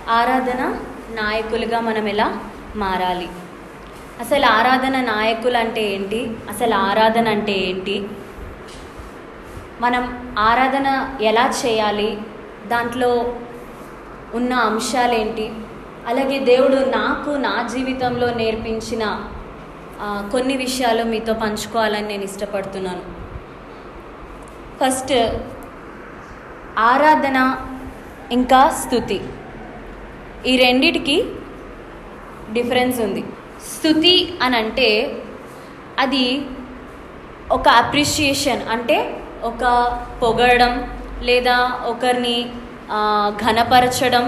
ఆరాధన నాయకులుగా మనం ఎలా మారాలి అసలు ఆరాధన నాయకులు అంటే ఏంటి అసలు ఆరాధన అంటే ఏంటి మనం ఆరాధన ఎలా చేయాలి దాంట్లో ఉన్న అంశాలేంటి అలాగే దేవుడు నాకు నా జీవితంలో నేర్పించిన ఆ, కొన్ని విషయాలు మీతో పంచుకోవాలని నేను ఇష్టపడుతున్నాను ఫస్ట్ ఆరాధన ఇంకా స్థుతి ఈ రెండిటికి డిఫరెన్స్ ఉంది స్థుతి అని అంటే అది ఒక అప్రిషియేషన్ అంటే ఒక పొగడడం లేదా ఒకరిని ఆ, ఘనపరచడం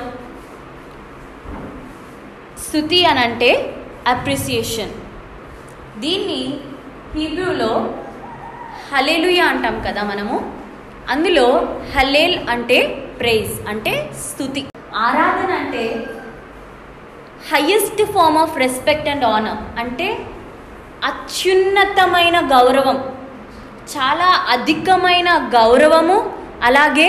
స్థుతి అని అంటే అప్రిసియేషన్ దీన్ని హీబ్రూలో హలేలుయా అంటాం కదా మనము అందులో హలేల్ అంటే ప్రైజ్ అంటే స్థుతి ఆరాధన అంటే highest form of respect and honour అంటే అత్యున్నతమైన గౌరవం చాలా అధికమైన గౌరవము అలాగే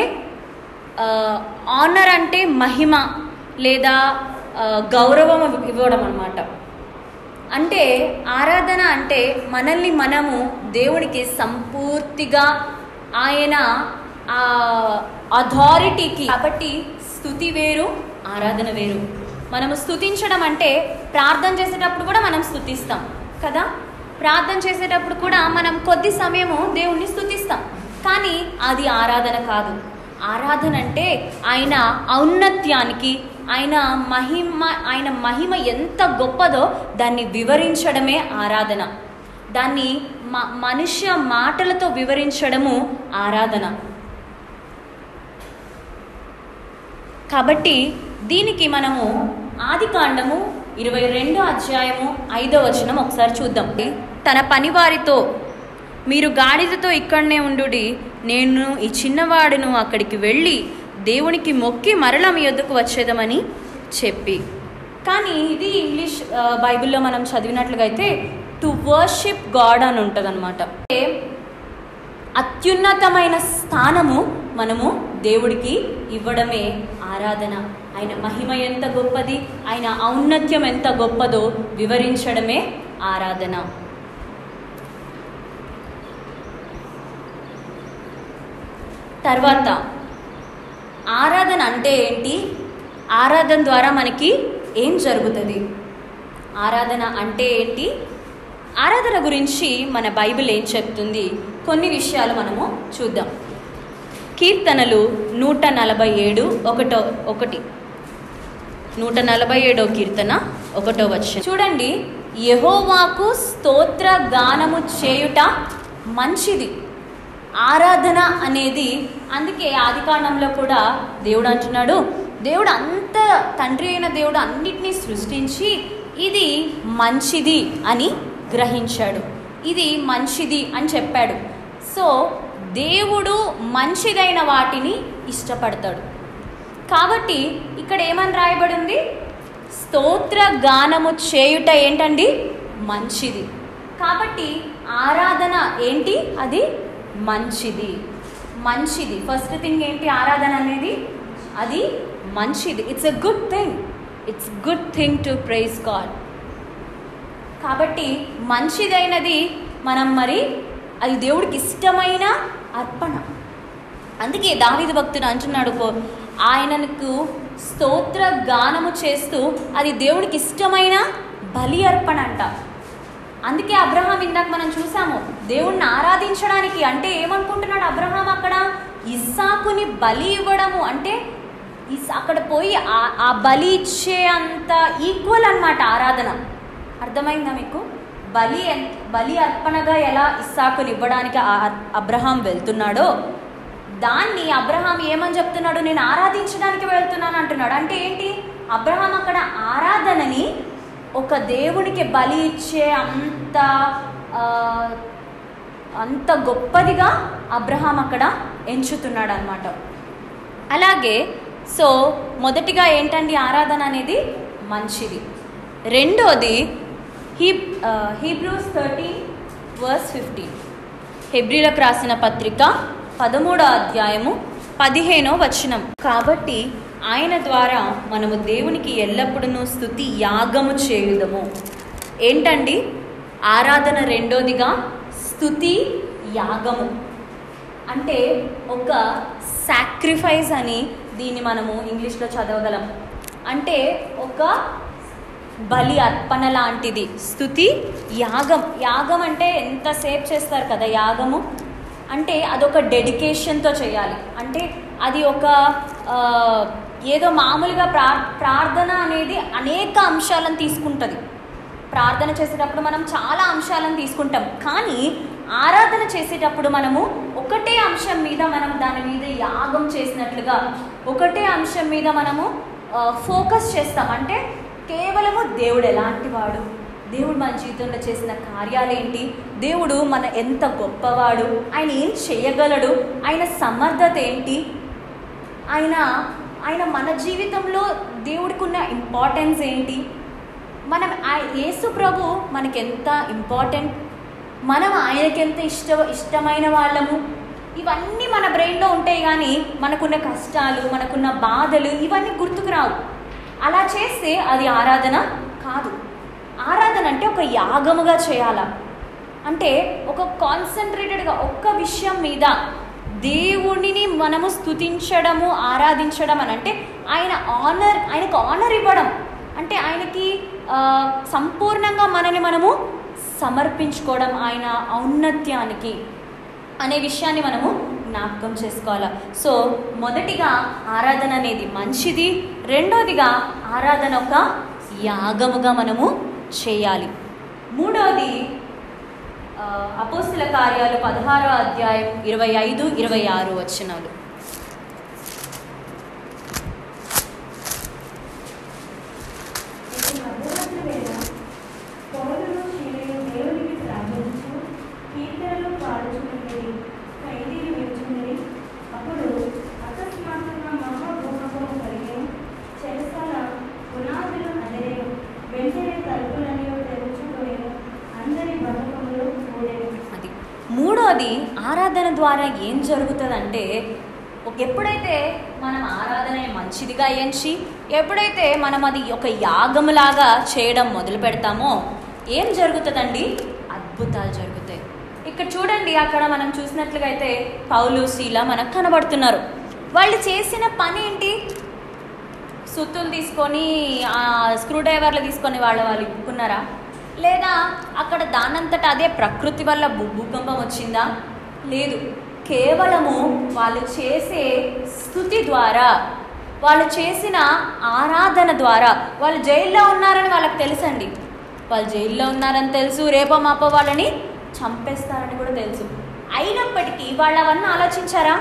ఆనర్ అంటే మహిమ లేదా ఆ, గౌరవం ఇవ్వడం అన్నమాట అంటే ఆరాధన అంటే మనల్ని మనము దేవునికి సంపూర్తిగా ఆయన ఆ అథారిటీకి కాబట్టి స్థుతి వేరు ఆరాధన వేరు మనము స్థుతించడం అంటే ప్రార్థన చేసేటప్పుడు కూడా మనం స్థుతిస్తాం కదా ప్రార్థన చేసేటప్పుడు కూడా మనం కొద్ది సమయము దేవుణ్ణి స్థుతిస్తాం కానీ అది ఆరాధన కాదు ఆరాధన అంటే ఆయన ఔన్నత్యానికి ఆయన మహిమ ఆయన మహిమ ఎంత గొప్పదో దాన్ని వివరించడమే ఆరాధన దాన్ని మ మనుష్య మాటలతో వివరించడము ఆరాధన కాబట్టి దీనికి మనము ఆది కాండము ఇరవై రెండో అధ్యాయము ఐదో వచనం ఒకసారి చూద్దాం తన పనివారితో మీరు గాడిదతో ఇక్కడనే ఉండుడి నేను ఈ చిన్నవాడును అక్కడికి వెళ్ళి దేవునికి మొక్కి మరల మీ యొద్దకు వచ్చేదమని చెప్పి కానీ ఇది ఇంగ్లీష్ ఆ, బైబిల్లో మనం చదివినట్లుగా అయితే టు వర్షిప్ గాడ్ అని ఉంటుంది అనమాట అత్యున్నతమైన స్థానము మనము దేవుడికి ఇవ్వడమే ఆరాధన ఆయన మహిమ ఎంత గొప్పది ఆయన ఔన్నత్యం ఎంత గొప్పదో వివరించడమే ఆరాధన తర్వాత ఆరాధన అంటే ఏంటి ఆరాధన ద్వారా మనకి ఏం జరుగుతుంది ఆరాధన అంటే ఏంటి ఆరాధన గురించి మన బైబిల్ ఏం చెప్తుంది కొన్ని విషయాలు మనము చూద్దాం కీర్తనలు నూట నలభై ఏడు ఒకటో ఒకటి నూట నలభై ఏడో కీర్తన ఒకటో వచ్చిన చూడండి యహోవాకు స్తోత్ర గానము చేయుట మంచిది ఆరాధన అనేది అందుకే ఆదికాండంలో కూడా దేవుడు అంటున్నాడు దేవుడు అంత తండ్రి అయిన దేవుడు అన్నిటినీ సృష్టించి ఇది మంచిది అని గ్రహించాడు ఇది మంచిది అని చెప్పాడు సో దేవుడు మంచిదైన వాటిని ఇష్టపడతాడు కాబట్టి ఇక్కడ ఏమని రాయబడి ఉంది స్తోత్ర గానము చేయుట ఏంటండి మంచిది కాబట్టి ఆరాధన ఏంటి అది మంచిది మంచిది ఫస్ట్ థింగ్ ఏంటి ఆరాధన అనేది అది మంచిది it's a good thing it's good thing to praise God కాబట్టి మంచిదైనది మనం మరి అది దేవుడికి ఇష్టమైన అర్పణ అందుకే దావిద భక్తుడు అంటున్నాడు "కో- ఆయనకు స్తోత్ర గానము చేస్తూ అది దేవుడికి ఇష్టమైన బలి అర్పణ అంట అందుకే అబ్రహాం ఇందాక మనం చూసాము దేవుణ్ణి ఆరాధించడానికి అంటే ఏమనుకుంటున్నాడు అబ్రహాం అక్కడ ఇస్సాకుని బలి ఇవ్వడము అంటే ఇస్ అక్కడ పోయి ఆ- ఆ బలి ఇచ్చే అంత ఈక్వల్ అన్నమాట ఆరాధన అర్థమైందా మీకు బలి ఎన్- బలి అర్పణగా ఎలా ఇస్సాకుని ఇవ్వడానికి ఆ- ఆ- అబ్రహాం వెళ్తున్నాడో దాన్ని అబ్రహాం ఏమని చెప్తున్నాడు నేను ఆరాధించడానికి వెళ్తున్నాను అంటున్నాడు అంటే ఏంటి అబ్రహాం అక్కడ ఆరాధనని ఒక దేవునికి బలి ఇచ్చే అంత ఆ, అంత గొప్పదిగా అబ్రహాం అక్కడ ఎంచుతున్నాడు అనమాట అలాగే సో మొదటిగా ఏంటండి ఆరాధన అనేది మంచిది రెండోది he Hebrews thirteen verse fifteen హెబ్రిలకు రాసిన పత్రిక పదమూడో అధ్యాయము పదిహేనో వచనం కాబట్టి ఆయన ద్వారా మనము దేవునికి ఎల్లప్పుడూ స్థుతి యాగము చేయుదము ఏంటండి ఆరాధన రెండోదిగా స్థుతి యాగము అంటే ఒక సాక్రిఫైస్ అని దీన్ని మనము ఇంగ్లీష్లో చదవగలం అంటే ఒక బలి అర్పణ లాంటిది స్థుతి యాగం యాగం అంటే ఎంతసేపు చేస్తారు కదా యాగము అంటే అదొక డెడికేషన్తో చేయాలి అంటే అది ఒక ఆ, ఏదో మామూలుగా ప్రా ప్రార్థన అనేది అనేక అంశాలను తీసుకుంటుంది ప్రార్థన చేసేటప్పుడు మనం చాలా అంశాలను తీసుకుంటాం కానీ ఆరాధన చేసేటప్పుడు మనము ఒకటే అంశం మీద మనం దాని మీద యాగం చేసినట్లుగా ఒకటే అంశం మీద మనము ఫోకస్ చేస్తాం అంటే కేవలము దేవుడు ఎలాంటి వాడు దేవుడు మన జీవితంలో చేసిన కార్యాలేంటి దేవుడు మన ఎంత గొప్పవాడు ఆయన ఏం చేయగలడు ఆయన సమర్థత ఏంటి ఆయన ఆయన మన జీవితంలో దేవుడికి ఉన్న ఇంపార్టెన్స్ ఏంటి మనం ఆ- యేసు ప్రభు మనకి ఎంత ఇంపార్టెంట్ మనం ఆయనకి ఎంత ఇష్ట ఇష్టమైన వాళ్ళము ఇవన్నీ మన బ్రెయిన్లో ఉంటాయి కానీ మనకున్న కష్టాలు మనకున్న బాధలు ఇవన్నీ గుర్తుకు రావు అలా చేస్తే అది ఆరాధన కాదు ఆరాధన అంటే ఒక యాగముగా చేయాలా అంటే ఒక కాన్సన్ట్రేటెడ్గా ఒక్క విషయం మీద దేవుడిని మనము స్తుతించడము ఆరాధించడం అని అంటే ఆయన ఆనర్ ఆయనకు ఆనర్ ఇవ్వడం అంటే ఆయనకి ఆ, సంపూర్ణంగా మనని మనము సమర్పించుకోవడం ఆయన ఔన్నత్యానికి అనే విషయాన్ని మనము జ్ఞాపకం చేసుకోవాలి సో మొదటిగా ఆరాధన అనేది మంచిది రెండోదిగా ఆరాధన ఒక యాగముగా మనము చేయాలి మూడోది ఆ, అపోస్తుల కార్యాలు పదహారో అధ్యాయం ఇరవై ఐదు ఇరవై ఆరు వచనాలు ఇక మధ్యరాత్రి వేళ పౌలును శీలయు దేవునికి ప్రార్థించు కీర్తనలు పాడుచున్నది ఖైదీలు విడుచున్నది అప్పుడు అకస్మాత్తుగా మహాభూకంపము కలిగెను చెరసాల పునాదులు అదిరేను వెంటనే తలుపులన్నీ తెరుచుకొనేను అందరి బంధకములు కూడేను అది మూడోది ఆరాధన ద్వారా ఏం జరుగుతుందంటే ఒక- ఎప్పుడైతే మనం ఆరాధన మంచిదిగా ఎంచి ఎప్పుడైతే మనం అది ఒక యాగములాగా చేయడం మొదలు పెడతామో ఏం జరుగుతుందండి అద్భుతాలు జరుగుతాయి ఇక్కడ చూడండి అక్కడ మనం చూసినట్లుగా అయితే పౌలు శీల మనకు కనబడుతున్నారు వాళ్ళు చేసిన పని ఏంటి సుత్తులు తీసుకొని ఆ స్క్రూ డ్రైవర్లు తీసుకొని వాళ్ళ వాళ్ళు ఇప్పుకున్నారా లేదా అక్కడ దానంతట అదే ప్రకృతి వల్ల భూ- భూకంపం వచ్చిందా లేదు కేవలము వాళ్ళు చేసే స్థుతి ద్వారా వాళ్ళు చేసిన ఆరాధన ద్వారా వాళ్ళు జైల్లో ఉన్నారని వాళ్ళకి తెలుసండి వాళ్ళు జైల్లో ఉన్నారని తెలుసు రేపో మాపో వాళ్ళని చంపేస్తారని కూడా తెలుసు అయినప్పటికీ వాళ్ళు అవన్నీ ఆలోచించారా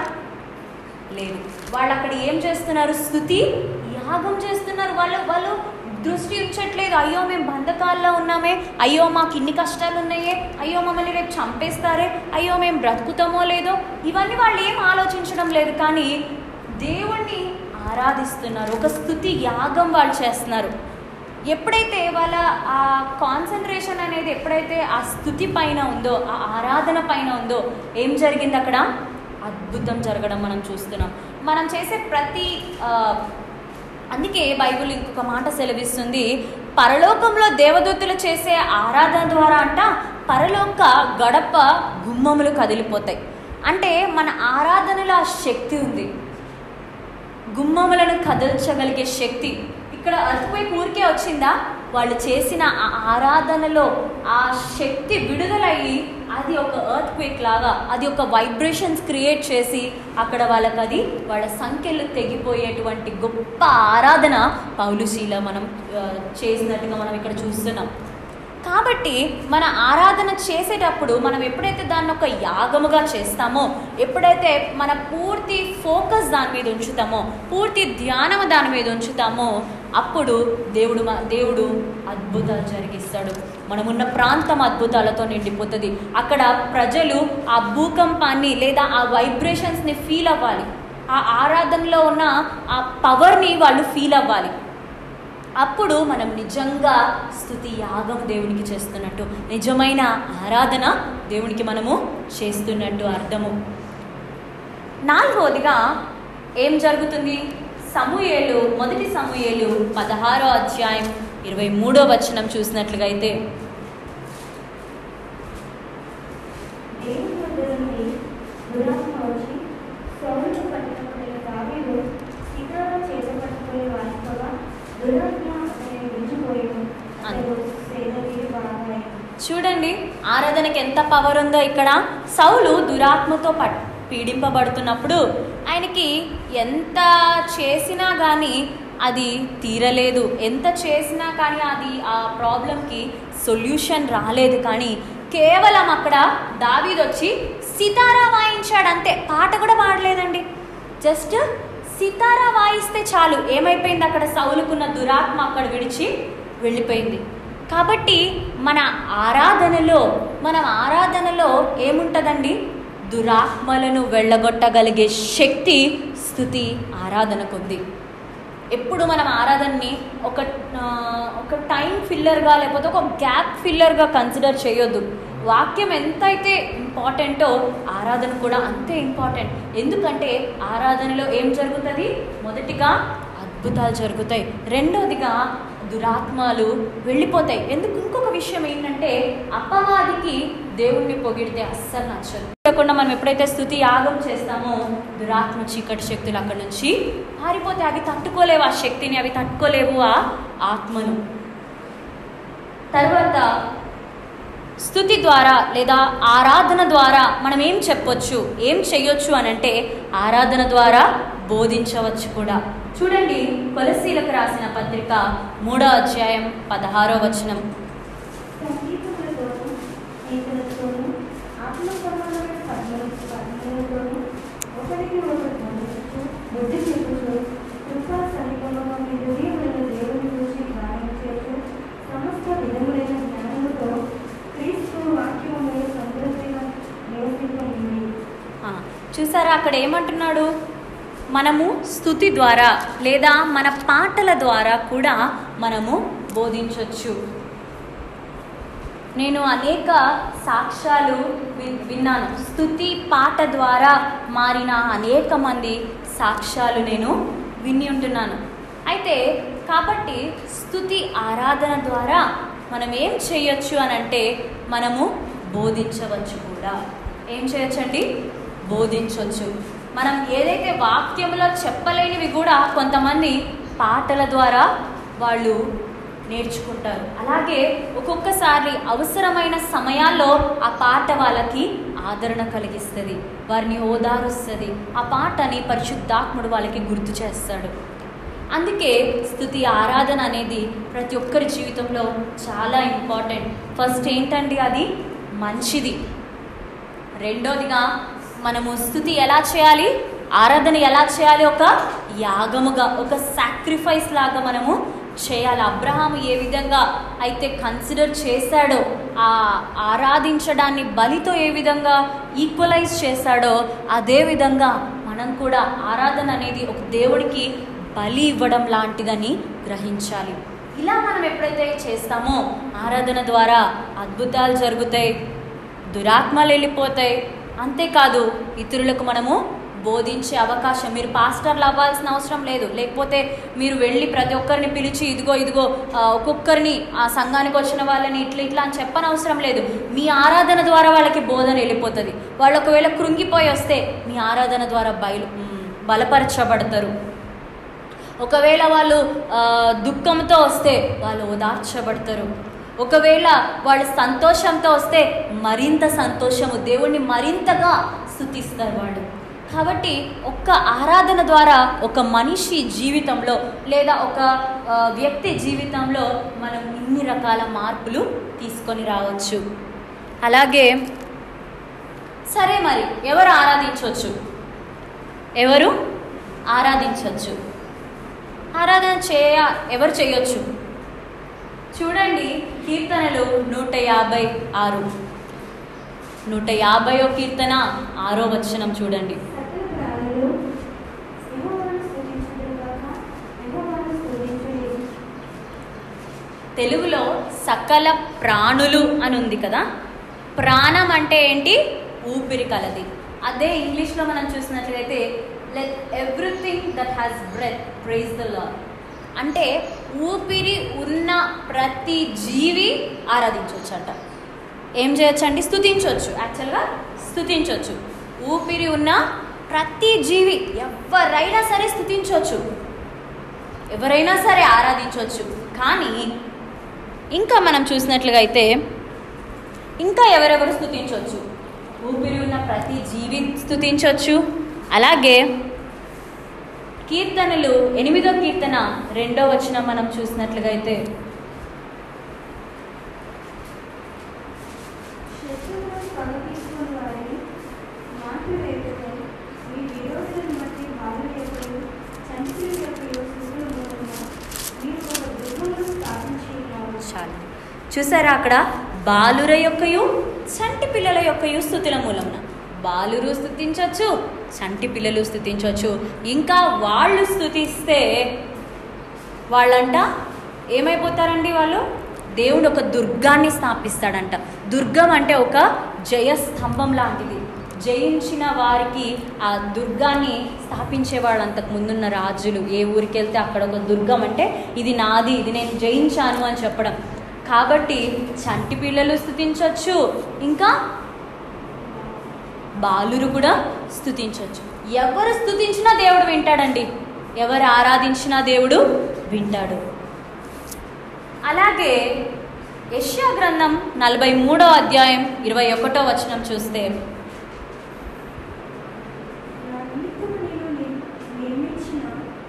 లేదు వాళ్ళు అక్కడ ఏం చేస్తున్నారు స్థుతి యాగం చేస్తున్నారు వాళ్ళు వాళ్ళు దృష్టి ఉంచట్లేదు అయ్యో మేము బంధకాల్లో ఉన్నామే అయ్యో మాకు ఇన్ని కష్టాలు ఉన్నాయే అయ్యో మమ్మల్ని రేపు చంపేస్తారే అయ్యో మేము బ్రతుకుతామో లేదో ఇవన్నీ వాళ్ళు ఏం ఆలోచించడం లేదు కానీ దేవుణ్ణి ఆరాధిస్తున్నారు ఒక స్థుతి యాగం వాళ్ళు చేస్తున్నారు ఎప్పుడైతే వాళ్ళ ఆ కాన్సన్ట్రేషన్ అనేది ఎప్పుడైతే ఆ స్థుతి పైన ఉందో ఆ ఆరాధన పైన ఉందో ఏం జరిగింది అక్కడ అద్భుతం జరగడం మనం చూస్తున్నాం మనం చేసే ప్రతి ఆ, అందుకే బైబిల్ ఇంకొక మాట సెలవిస్తుంది పరలోకంలో దేవదూతలు చేసే ఆరాధన ద్వారా అంట పరలోక గడప గుమ్మములు కదిలిపోతాయి అంటే మన ఆరాధనలో ఆ శక్తి ఉంది గుమ్మములను కదల్చగలిగే శక్తి ఇక్కడ అర్థపోయి ఊరికే వచ్చిందా వాళ్ళు చేసిన ఆ ఆరాధనలో ఆ శక్తి విడుదలయ్యి అది ఒక ఎర్త్ క్వేక్ లాగా అది ఒక వైబ్రేషన్స్ క్రియేట్ చేసి అక్కడ వాళ్ళకి అది వాళ్ళ సంఖ్యలు తెగిపోయేటువంటి గొప్ప ఆరాధన పౌలుశీల మనం ఆ, చేసినట్టుగా మనం ఇక్కడ చూస్తున్నాం కాబట్టి మన ఆరాధన చేసేటప్పుడు మనం ఎప్పుడైతే దాన్ని ఒక యాగముగా చేస్తామో ఎప్పుడైతే మన పూర్తి ఫోకస్ దాని మీద ఉంచుతామో పూర్తి ధ్యానం దాని మీద ఉంచుతామో అప్పుడు దేవుడు మ- దేవుడు అద్భుతాలు జరిగిస్తాడు మనమున్న ప్రాంతం అద్భుతాలతో నిండిపోతుంది అక్కడ ప్రజలు ఆ భూకంపాన్ని లేదా ఆ వైబ్రేషన్స్ని ఫీల్ అవ్వాలి ఆ ఆరాధనలో ఉన్న ఆ పవర్ని వాళ్ళు ఫీల్ అవ్వాలి అప్పుడు మనం నిజంగా స్థుతి యాగం దేవునికి చేస్తున్నట్టు నిజమైన ఆరాధన దేవునికి మనము చేస్తున్నట్టు అర్థము నాలుగవదిగా ఏం జరుగుతుంది సమూయేలు మొదటి సమూయేలు పదహారో అధ్యాయం ఇరవై మూడో వచనం చూసినట్లుగా అయితే దేవుని వద్ద నుండి దురాత్మ వచ్చి సౌలును పట్టినప్పుడు దావీదు సితారా చేత పట్టుకుని వారిపోగా దురాత్మ అతనిని విడిచిపోయాను అతడు సేదతీరి బాగాయను చూడండి ఆరాధనకి ఎంత పవర్ ఉందో ఇక్కడ సౌలు దురాత్మతో పట్ పీడింపబడుతున్నప్పుడు ఆయనకి ఎంత చేసినా కానీ అది తీరలేదు ఎంత చేసినా కానీ అది ఆ ప్రాబ్లంకి సొల్యూషన్ రాలేదు కానీ కేవలం అక్కడ దావీద్ వచ్చి సితారా వాయించాడు అంతే పాట కూడా పాడలేదండి జస్ట్ సితారా వాయిస్తే చాలు ఏమైపోయింది అక్కడ సౌలుకున్న దురాత్మ అక్కడ విడిచి వెళ్ళిపోయింది కాబట్టి మన ఆరాధనలో మనం ఆరాధనలో ఏముంటుందండి దురాత్మలను వెళ్ళగొట్టగలిగే శక్తి స్థుతి ఆరాధనకుంది ఎప్పుడు మనం ఆరాధనని ఒక ఆ, ఒక టైం ఫిల్లర్గా లేకపోతే ఒక గ్యాప్ ఫిల్లర్గా కన్సిడర్ చేయొద్దు వాక్యం ఎంతైతే ఇంపార్టెంటో ఆరాధన కూడా అంతే ఇంపార్టెంట్ ఎందుకంటే ఆరాధనలో ఏం జరుగుతుంది మొదటిగా అద్భుతాలు జరుగుతాయి రెండోదిగా దురాత్మాలు వెళ్ళిపోతాయి ఎందుకు ఇంకొక విషయం ఏంటంటే అపవాదికి దేవుణ్ణి పొగిడితే అస్సలు నచ్చదు కాకుండా మనం ఎప్పుడైతే స్థుతి యాగం చేస్తామో దురాత్మ చీకటి శక్తులు అక్కడ నుంచి పారిపోతే అవి తట్టుకోలేవు ఆ శక్తిని అవి తట్టుకోలేవు ఆ ఆత్మను తర్వాత స్థుతి ద్వారా లేదా ఆరాధన ద్వారా మనం ఏం చెప్పొచ్చు ఏం చెయ్యొచ్చు అని అంటే ఆరాధన ద్వారా బోధించవచ్చు కూడా చూడండి కొలసీలకు రాసిన పత్రిక మూడో అధ్యాయం పదహారో వచనం సంగీతములతోనూ గీతలతోనూ ఆత్మ సంబంధమైన పద్మలు పద్మలతోనూ ఒకరికి ఒకరు బోధించు బుద్ధి చెప్పుచు కృపా సమీపంలో మీ హృదయములను దేవుని గురించి గాయించేచు సమస్త విధములైన జ్ఞానముతో క్రీస్తు వాక్యములు సమృద్ధిగా నివసింపనివి ఆ, చూసారా అక్కడ ఏమంటున్నాడు మనము స్థుతి ద్వారా లేదా మన పాటల ద్వారా కూడా మనము బోధించవచ్చు నేను అనేక సాక్ష్యాలు వి- విన్నాను స్థుతి పాట ద్వారా మారిన అనేక మంది సాక్ష్యాలు నేను విని ఉంటున్నాను అయితే కాబట్టి స్థుతి ఆరాధన ద్వారా మనం ఏం చేయొచ్చు అని అంటే మనము బోధించవచ్చు కూడా ఏం చేయొచ్చండి బోధించవచ్చు మనం ఏదైతే వాక్యంలో చెప్పలేనివి కూడా కొంతమంది పాటల ద్వారా వాళ్ళు నేర్చుకుంటారు అలాగే ఒక్కొక్కసారి అవసరమైన సమయాల్లో ఆ పాట వాళ్ళకి ఆదరణ కలిగిస్తుంది వారిని ఓదారుస్తుంది ఆ పాటని పరిశుద్ధాత్ముడు వాళ్ళకి గుర్తు చేస్తాడు అందుకే స్థుతి ఆరాధన అనేది ప్రతి ఒక్కరి జీవితంలో చాలా ఇంపార్టెంట్ ఫస్ట్ ఏంటండి అది మంచిది రెండోదిగా మనము స్థుతి ఎలా చేయాలి ఆరాధన ఎలా చేయాలి ఒక యాగముగా ఒక సాక్రిఫైస్ లాగా మనము చేయాలి అబ్రహాము ఏ విధంగా అయితే కన్సిడర్ చేశాడో ఆ ఆరాధించడాన్ని బలితో ఏ విధంగా ఈక్వలైజ్ చేశాడో అదే విధంగా మనం కూడా ఆరాధన అనేది ఒక దేవుడికి బలి ఇవ్వడం లాంటిదని గ్రహించాలి ఇలా మనం ఎప్పుడైతే చేస్తామో ఆరాధన ద్వారా అద్భుతాలు జరుగుతాయి దురాత్మలు వెళ్ళిపోతాయి అంతేకాదు ఇతరులకు మనము బోధించే అవకాశం మీరు పాస్టర్లు అవ్వాల్సిన అవసరం లేదు లేకపోతే మీరు వెళ్ళి ప్రతి ఒక్కరిని పిలిచి ఇదిగో ఇదిగో ఆ, ఒక్కొక్కరిని ఆ సంఘానికి వచ్చిన వాళ్ళని ఇట్లా ఇట్లా అని చెప్పని అవసరం లేదు మీ ఆరాధన ద్వారా వాళ్ళకి బోధన వెళ్ళిపోతుంది వాళ్ళు ఒకవేళ కృంగిపోయి వస్తే మీ ఆరాధన ద్వారా బయలు మ్, బలపరచబడతారు ఒకవేళ వాళ్ళు ఆ, దుఃఖంతో వస్తే వాళ్ళు ఓదార్చబడతారు ఒకవేళ వాళ్ళు సంతోషంతో వస్తే మరింత సంతోషము దేవుణ్ణి మరింతగా స్థుతిస్తారు వాళ్ళు కాబట్టి ఒక్క ఆరాధన ద్వారా ఒక మనిషి జీవితంలో లేదా ఒక ఆ, వ్యక్తి జీవితంలో మనం ఇన్ని రకాల మార్పులు తీసుకొని రావచ్చు అలాగే సరే మరి ఎవరు ఆరాధించవచ్చు ఎవరు ఆరాధించవచ్చు ఆరాధన చేయ ఎవరు చేయొచ్చు చూడండి కీర్తనలు నూట యాభై ఆరు నూట యాభైయో కీర్తన ఆరో వచనం చూడండి సకల ప్రాణులు యెహోవాను స్తుతించుదురు గాక యెహోవాను స్తుతించుడి తెలుగులో సకల ప్రాణులు అని ఉంది కదా ప్రాణం అంటే ఏంటి ఊపిరి కలది అదే ఇంగ్లీష్లో మనం చూసినట్లయితే let everything that has breath praise the Lord అంటే ఊపిరి ఉన్న ప్రతి జీవి ఆరాధించవచ్చు అంట ఏం చేయొచ్చు అండి స్థుతించవచ్చు యాక్చువల్గా స్థుతించవచ్చు ఊపిరి ఉన్న ప్రతి జీవి ఎవరైనా సరే స్థుతించవచ్చు ఎవరైనా సరే ఆరాధించవచ్చు కానీ ఇంకా మనం చూసినట్లుగా అయితే ఇంకా ఎవరెవరు స్థుతించవచ్చు ఊపిరి ఉన్న ప్రతి జీవి స్థుతించవచ్చు అలాగే కీర్తనలు ఎనిమిదో కీర్తన రెండో వచనం మనం చూసినట్లుగా అయితే శత్రువులను పగతీసుకుని వారిని మాటలు వేపుకొని, మీ విరోధులను బట్టి బాధలు ఎప్పుడు, చంచలు ఎప్పుడు, శిశువుల మూలమున మీరు ఒక దుర్గమును స్థాపించి ఉన్నారు. చాలు చూసారా అక్కడ బాలుర యొక్కయు చంటి పిల్లల యొక్కయు స్థుతుల మూలమున బాలురు స్థుతించవచ్చు చంటి పిల్లలు స్థుతించవచ్చు ఇంకా వాళ్ళు స్థుతిస్తే వాళ్ళంట ఏమైపోతారండి వాళ్ళు దేవుడు ఒక దుర్గాన్ని స్థాపిస్తాడంట దుర్గం అంటే ఒక జయస్తంభం లాంటిది జయించిన వారికి ఆ దుర్గాన్ని స్థాపించేవాడు అంతకు ముందున్న రాజులు ఏ ఊరికి వెళ్తే అక్కడ ఒక దుర్గం అంటే ఇది నాది ఇది నేను జయించాను అని చెప్పడం కాబట్టి చంటి పిల్లలు స్థుతించవచ్చు ఇంకా బాలురు కూడా స్థుతించవచ్చు ఎవరు స్థుతించినా దేవుడు వింటాడండి ఎవరు ఆరాధించినా దేవుడు వింటాడు అలాగే యెషయా గ్రంథం నలభై మూడో అధ్యాయం ఇరవై ఒకటో వచనం చూస్తే నా నిమిత్తము నేను ని- నిర్మించిన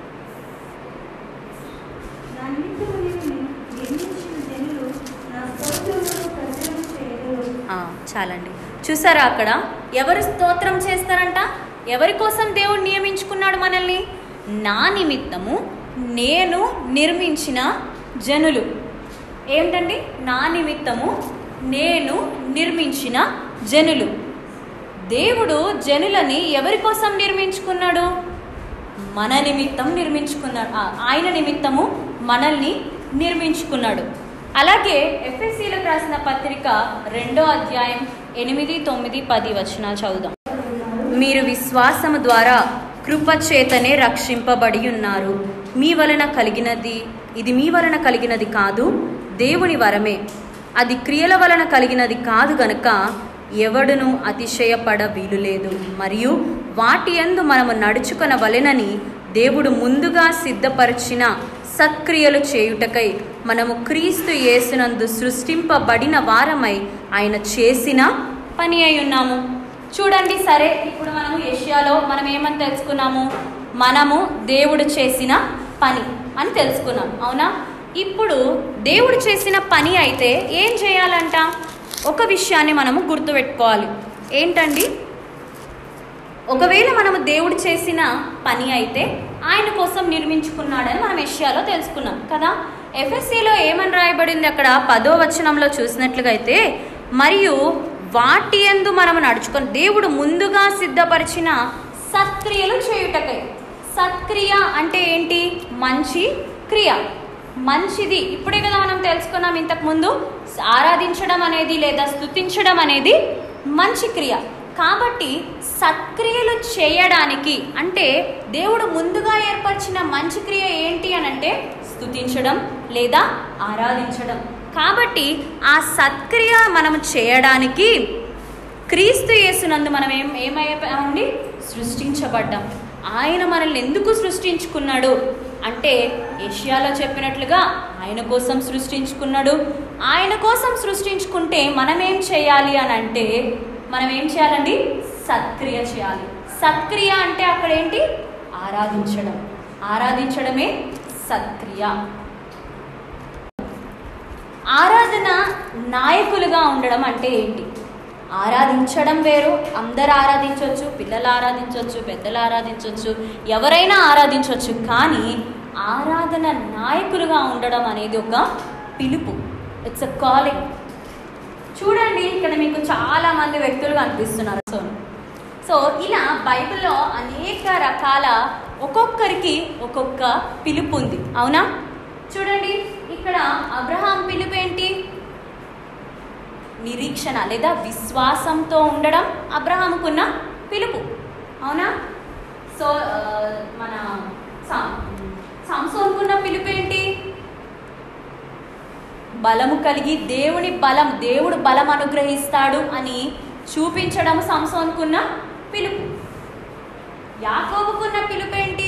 నా నిమిత్తము నేను ని- నిర్మించిన జనులు నా స్తోత్రములను ప్రజలను చేయగలరు ఆ, చాలండి చూసారా అక్కడ ఎవరు స్తోత్రం చేస్తారంట ఎవరి కోసం దేవుడు నియమించుకున్నాడు మనల్ని నా నిమిత్తము నేను నిర్మించిన జనులు ఏమిటండి నా నిమిత్తము నేను నిర్మించిన జనులు దేవుడు జనులని ఎవరి కోసం నిర్మించుకున్నాడు మన నిమిత్తం నిర్మించుకున్నాడు ఆ, ఆయన నిమిత్తము మనల్ని నిర్మించుకున్నాడు అలాగే ఎఫ్ఎస్సీలకు రాసిన పత్రిక రెండో అధ్యాయం ఎనిమిది తొమ్మిది పది వచనాలు చదువుదాం మీరు విశ్వాసము ద్వారా కృప చేతనే రక్షింపబడి ఉన్నారు మీ వలన కలిగినది ఇది మీ వలన కలిగినది కాదు దేవుని వరమే అది క్రియల వలన కలిగినది కాదు గనుక ఎవడును అతిశయపడ వీలులేదు మరియు వాటి యందు మనము నడుచుకొన వలెనని దేవుడు ముందుగా సిద్ధపరిచిన సత్క్రియలు చేయుటకై మనము క్రీస్తు యేసునందు సృష్టింపబడిన వారమై ఆయన చేసిన పని అయి ఉన్నాము చూడండి సరే ఇప్పుడు మనము ఏషియాలో మనం ఏమని తెలుసుకున్నాము మనము దేవుడు చేసిన పని అని తెలుసుకున్నాం అవునా ఇప్పుడు దేవుడు చేసిన పని అయితే ఏం చేయాలంట ఒక విషయాన్ని మనము గుర్తుపెట్టుకోవాలి ఏంటండి ఒకవేళ మనము దేవుడు చేసిన పని అయితే ఆయన కోసం నిర్మించుకున్నాడని మనం ఏషియాలో తెలుసుకున్నాం కదా ఎఫ్ఎస్సిలో ఏమని రాయబడింది అక్కడ పదో వచనంలో చూసినట్లుగా అయితే మరియు వాటి ఎందు మనము నడుచుకొని దేవుడు ముందుగా సిద్ధపరిచిన సత్క్రియలు చేయుటకై సత్క్రియ అంటే ఏంటి మంచి క్రియ మంచిది ఇప్పుడే కదా మనం తెలుసుకున్నాం ఇంతకు ముందు ఆరాధించడం అనేది లేదా స్తుతించడం అనేది మంచి క్రియ కాబట్టి సత్క్రియలు చేయడానికి అంటే దేవుడు ముందుగా ఏర్పరిచిన మంచి క్రియ ఏంటి అని అంటే స్తుతించడం లేదా ఆరాధించడం కాబట్టి ఆ సత్క్రియ మనం చేయడానికి క్రీస్తు యేసునందు మనం ఏం ఏమయ్యామండి సృష్టించబడ్డాం ఆయన మనల్ని ఎందుకు సృష్టించుకున్నాడు అంటే ఏషియాలో చెప్పినట్లుగా ఆయన కోసం సృష్టించుకున్నాడు ఆయన కోసం సృష్టించుకుంటే మనం ఏం చేయాలి అని అంటే మనం ఏం చేయాలండి సత్క్రియ చేయాలి సత్క్రియ అంటే అక్కడ ఏంటి ఆరాధించడం ఆరాధించడమే సత్క్రియ ఆరాధన నాయకులుగా ఉండడం అంటే ఏంటి ఆరాధించడం వేరు అందరు ఆరాధించవచ్చు పిల్లలు ఆరాధించవచ్చు పెద్దలు ఆరాధించవచ్చు ఎవరైనా ఆరాధించవచ్చు కానీ ఆరాధన నాయకులుగా ఉండడం అనేది ఒక పిలుపు ఇట్స్ అ కాలింగ్ చూడండి ఇక్కడ మీకు చాలా మంది వ్యక్తులు కనిపిస్తున్నారు సో సో ఇలా బైబిల్లో అనేక రకాల ఒక్కొక్కరికి ఒక్కొక్క పిలుపు ఉంది అవునా చూడండి ఇక్కడ అబ్రహాం పిలుపు ఏంటి నిరీక్షణ లేదా విశ్వాసంతో ఉండడం అబ్రహాంకున్న పిలుపు అవునా సో ఆ, మన సం- సంసోన్కున్న పిలుపు ఏంటి బలము కలిగి దేవుని బలం దేవుడు బలం అనుగ్రహిస్తాడు అని చూపించడం సంసోన్కున్న పిలుపు యాకోబుకున్న పిలుపు ఏంటి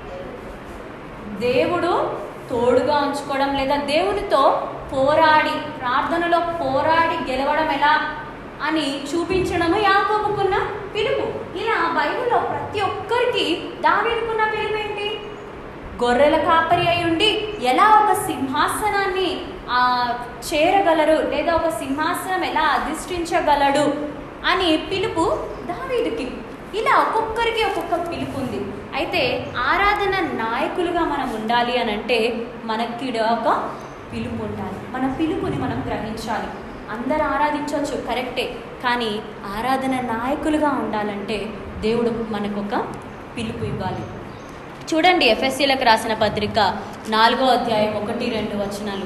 దేవుడు తోడుగా ఉంచుకోవడం లేదా దేవునితో పోరాడి ప్రార్థనలో పోరాడి గెలవడం ఎలా అని చూపించడము యాకోబుకున్న పిలుపు ఇలా బైబిల్లో ప్రతి ఒక్కరికి దావీదుకున్న పిలుపు ఏంటి గొర్రెల కాపరి అయి ఉండి ఎలా ఒక సింహాసనాన్ని ఆ, చేరగలరు లేదా ఒక సింహాసనం ఎలా అధిష్ఠించగలడు అని పిలుపు దావీదుకి ఇలా ఒక్కొక్కరికి ఒక్కొక్క పిలుపు ఉంది అయితే ఆరాధన నాయకులుగా మనం ఉండాలి అని అంటే మనకి ఒక పిలుపు ఉండాలి మన పిలుపుని మనం గ్రహించాలి అందరు ఆరాధించవచ్చు కరెక్టే కానీ ఆరాధన నాయకులుగా ఉండాలంటే దేవుడు మనకొక పిలుపు ఇవ్వాలి చూడండి ఎఫ్ఎస్సీలకు రాసిన పత్రిక నాలుగో అధ్యాయం ఒకటి రెండు వచనాలు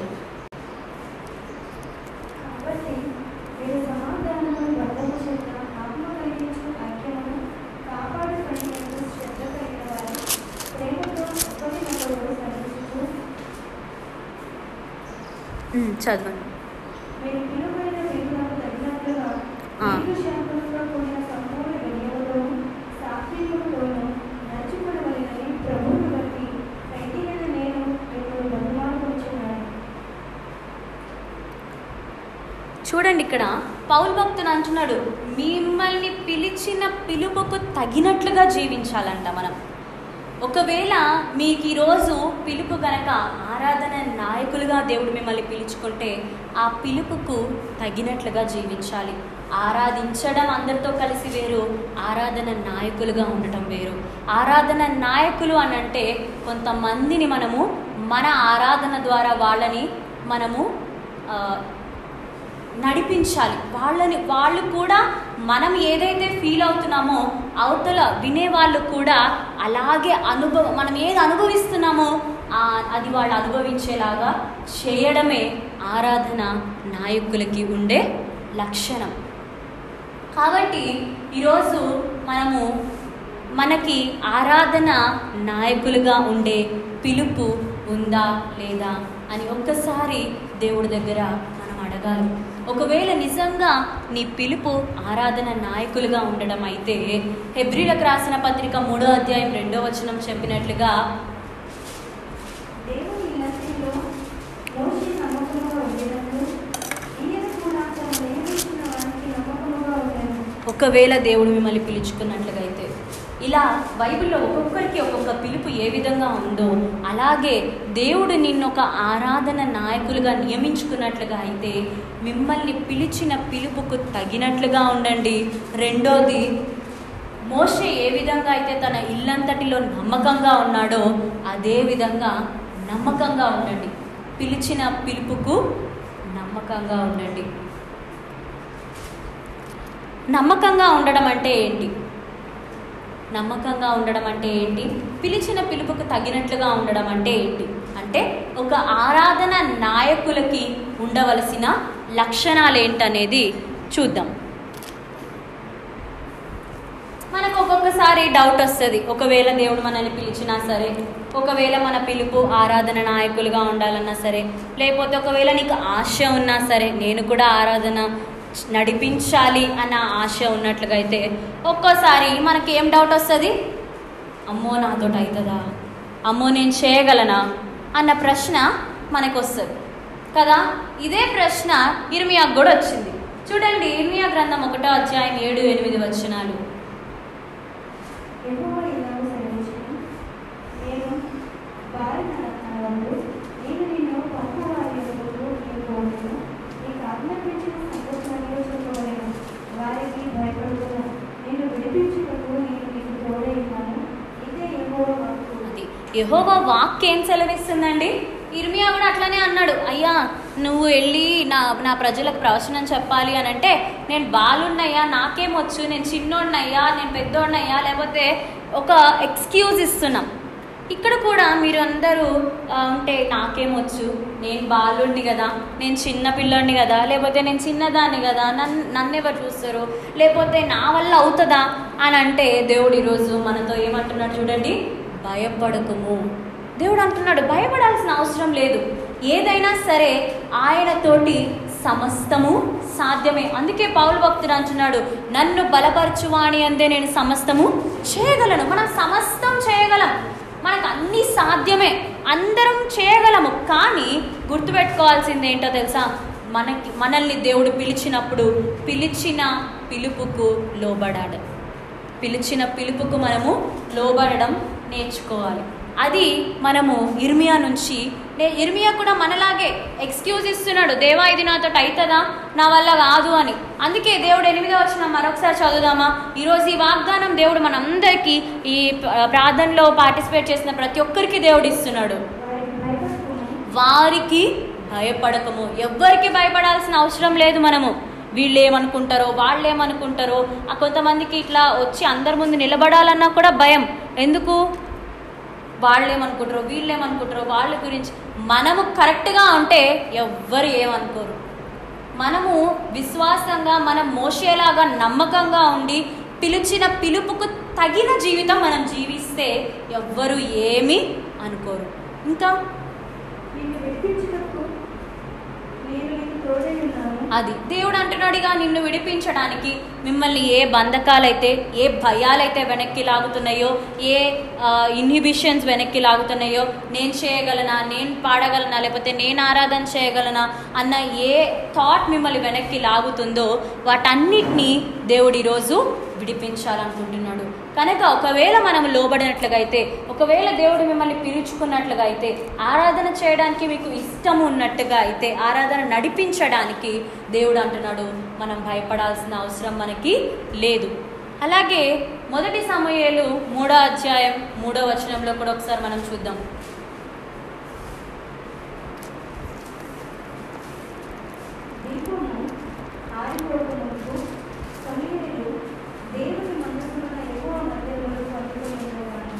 కాబట్టి మీరు సమాధానము వర్ధము చేత ఆత్మ కలిగించు ఐక్యమును కాపాడుకునేందుకు శ్రద్ధ కలిగిన వారు ప్రేమతో ఒకరినొకరు సహించుచు చదవండి మీరు పిలువైన విలువలకు తగినట్లుగా ఆ. నీరు శాంతంతో కూడిన సంపూర్ణ వినియోగంలోను సాత్వికముతోను నడుచుకునవలెనని ప్రభువును బట్టి ప్రతిదిన నేను మిమ్మల్ని బహుమానపరుచున్నాను చూడండి ఇక్కడ పౌల్ భక్తుడు అంటున్నాడు మిమ్మల్ని పిలిచిన పిలుపుకు తగినట్లుగా జీవించాలంట మనం ఒకవేళ మీకు ఈరోజు పిలుపు గనక ఆరాధన నాయకులుగా దేవుడు మిమ్మల్ని పిలుచుకుంటే ఆ పిలుపుకు తగినట్లుగా జీవించాలి ఆరాధించడం అందరితో కలిసి వేరు ఆరాధన నాయకులుగా ఉండటం వేరు ఆరాధన నాయకులు అని అంటే కొంతమందిని మనము మన ఆరాధన ద్వారా వాళ్ళని మనము ఆ, నడిపించాలి వాళ్ళని వాళ్ళు కూడా మనం ఏదైతే ఫీల్ అవుతున్నామో అవతల వినేవాళ్ళు కూడా అలాగే అనుభవం మనం ఏది అనుభవిస్తున్నామో ఆ, అది వాళ్ళు అనుభవించేలాగా చేయడమే ఆరాధన నాయకులకి ఉండే లక్షణం కాబట్టి ఈరోజు మనము మనకి ఆరాధన నాయకులుగా ఉండే పిలుపు ఉందా లేదా అని ఒక్కసారి దేవుడి దగ్గర మనం అడగాలి ఒకవేళ నిజంగా నీ పిలుపు ఆరాధన నాయకులుగా ఉండడం అయితే హెబ్రిలకు రాసిన పత్రిక మూడో అధ్యాయం రెండో వచనం చెప్పినట్లుగా దేవుని ఇల్లతిలో మోషే నమ్మకముగా ఉండేటప్పుడు ఈయన కూడా తను నియమించిన వారికి నమ్మకముగా ఉండేను ఒకవేళ దేవుడు మిమ్మల్ని పిలుచుకున్నట్లుగా అయితే ఇలా బైబిల్లో ఒక్కొక్కరికి ఒక్కొక్క పిలుపు ఏ విధంగా ఉందో అలాగే దేవుడు నిన్ను ఒక ఆరాధన నాయకులుగా నియమించుకున్నట్లుగా అయితే మిమ్మల్ని పిలిచిన పిలుపుకు తగినట్లుగా ఉండండి రెండోది మోషే ఏ విధంగా అయితే తన ఇల్లంతటిలో నమ్మకంగా ఉన్నాడో అదే విధంగా నమ్మకంగా ఉండండి పిలిచిన పిలుపుకు నమ్మకంగా ఉండండి నమ్మకంగా ఉండడం అంటే ఏంటి నమ్మకంగా ఉండడం అంటే ఏంటి పిలిచిన పిలుపుకు తగినట్లుగా ఉండడం అంటే ఏంటి అంటే ఒక ఆరాధన నాయకులకి ఉండవలసిన లక్షణాలు ఏంటనేది చూద్దాం మనకు ఒక్కొక్కసారి డౌట్ వస్తుంది ఒకవేళ దేవుడు మనల్ని పిలిచినా సరే ఒకవేళ మన పిలుపు ఆరాధన నాయకులుగా ఉండాలన్నా సరే లేకపోతే ఒకవేళ నీకు ఆశ ఉన్నా సరే నేను కూడా ఆరాధన నడిపించాలి అన్న ఆశ ఉన్నట్లుగా అయితే ఒక్కోసారి మనకి ఏం డౌట్ వస్తుంది అమ్మో నాతో అవుతుందా అమ్మో నేను చేయగలనా అన్న ప్రశ్న మనకు వస్తుంది కదా ఇదే ప్రశ్న ఇర్మియాకు కూడా వచ్చింది చూడండి ఇర్మియా గ్రంథం ఒకటో అధ్యాయం ఏడు ఎనిమిది వచనాలు యెహోవా ఇలాగ సెలవిచ్చును, నేను బారిన రత్నాలందు, నేను నిన్ను పంపవారి ఎదుగు నీవు పోవును. నీకు ఆజ్ఞాపించిన సంగతులను చెప్పవలెను. వారికి భయపడుతున్న నిన్ను విడిపించుటకు నేను నీకు తోడై ఉన్నాను. ఇదే యెహోవా వాక్కు. అది యెహోవా వాక్ ఏం సెలవిస్తుందండి ఇర్మియా కూడా అట్లనే అన్నాడు అయ్యా నువ్వు వెళ్ళి నా నా ప్రజలకు ప్రవచనం చెప్పాలి అని అంటే నేను బాలున్నయ్యా నాకేం వచ్చు నేను చిన్నోడినయ్యా నేను పెద్దోడినయ్యా లేకపోతే ఒక ఎక్స్క్యూజ్ ఇస్తున్నాం ఇక్కడ కూడా మీరు అందరూ ఆ, ఉంటే నాకేమొచ్చు నేను బాలుడిని కదా నేను చిన్న పిల్లోడిని కదా లేకపోతే నేను చిన్నదాన్ని కదా నన్ను నన్ను ఎవరు చూస్తారు లేకపోతే నా వల్ల అవుతుందా అని అంటే దేవుడు ఈరోజు మనతో ఏమంటున్నాడు చూడండి భయపడకము దేవుడు అంటున్నాడు భయపడాల్సిన అవసరం లేదు ఏదైనా సరే ఆయనతోటి సమస్తము సాధ్యమే అందుకే పౌలు భక్తుడు అంటున్నాడు నన్ను బలపరచువాణి అందే నేను సమస్తము చేయగలను మనం సమస్తం చేయగలం మనకు అన్నీ సాధ్యమే అందరం చేయగలము కానీ గుర్తుపెట్టుకోవాల్సింది ఏంటో తెలుసా మనకి మనల్ని దేవుడు పిలిచినప్పుడు పిలిచిన పిలుపుకు లోబడాడు పిలిచిన పిలుపుకు మనము లోబడడం నేర్చుకోవాలి అది మనము ఇర్మియా నుంచి నే ఇర్మియా కూడా మనలాగే ఎక్స్క్యూజ్ ఇస్తున్నాడు దేవా ఇది నాతో అవుతుందా నా వల్ల కాదు అని అందుకే దేవుడు ఎనిమిదో వచ్చిన మరొకసారి చదువుదామా ఈరోజు ఈ వాగ్దానం దేవుడు మనందరికీ ఈ ప్ర- ప్రార్థనలో పార్టిసిపేట్ చేసిన ప్రతి ఒక్కరికి దేవుడు ఇస్తున్నాడు వారికి భయపడుకుని వారికి భయపడకము ఎవ్వరికి భయపడాల్సిన అవసరం లేదు మనము వీళ్ళు ఏమనుకుంటారో వాళ్ళు ఏమనుకుంటారో ఆ కొంతమందికి ఇట్లా వచ్చి అందరి ముందు నిలబడాలన్నా కూడా భయం ఎందుకు వాళ్ళు ఏమనుకుంటారో వీళ్ళు ఏమనుకుంటారో వాళ్ళ గురించి మనము కరెక్ట్గా ఉంటే ఎవ్వరు ఏమనుకోరు మనము విశ్వాసంగా మనం మోసేలాగా నమ్మకంగా ఉండి పిలిచిన పిలుపుకు తగిన జీవితం మనం జీవిస్తే ఎవ్వరు ఏమీ అనుకోరు ఇంకా నిన్ను విడిపించుటకు నేను నీకు తోడై ఉన్నాను అది దేవుడు అంటున్నాడుగా నిన్ను విడిపించడానికి మిమ్మల్ని ఏ బంధకాలైతే ఏ భయాలైతే వెనక్కి లాగుతున్నాయో ఏ ఇన్హిబిషన్స్ వెనక్కి లాగుతున్నాయో నేను చేయగలనా నేను పాడగలనా లేకపోతే నేను ఆరాధన చేయగలనా అన్న ఏ థాట్ మిమ్మల్ని వెనక్కి లాగుతుందో వాటన్నిటినీ దేవుడు ఈరోజు విడిపించాలనుకుంటున్నాడు కనుక ఒకవేళ మనం లోబడినట్లుగా అయితే ఒకవేళ దేవుడు మిమ్మల్ని పిలుచుకున్నట్లుగా అయితే ఆరాధన చేయడానికి మీకు ఇష్టం ఉన్నట్టుగా అయితే ఆరాధన నడిపించడానికి దేవుడు అంటున్నాడు మనం భయపడాల్సిన అవసరం మనకి లేదు అలాగే మొదటి సమయాలు మూడో అధ్యాయం మూడో వచనంలో కూడా ఒకసారి మనం చూద్దాం దీపము ఆరిపోకముందు సమీరులు దేవుని మనసులో ఎక్కువ మధ్యలో పట్టుకుని ఉండేవాడు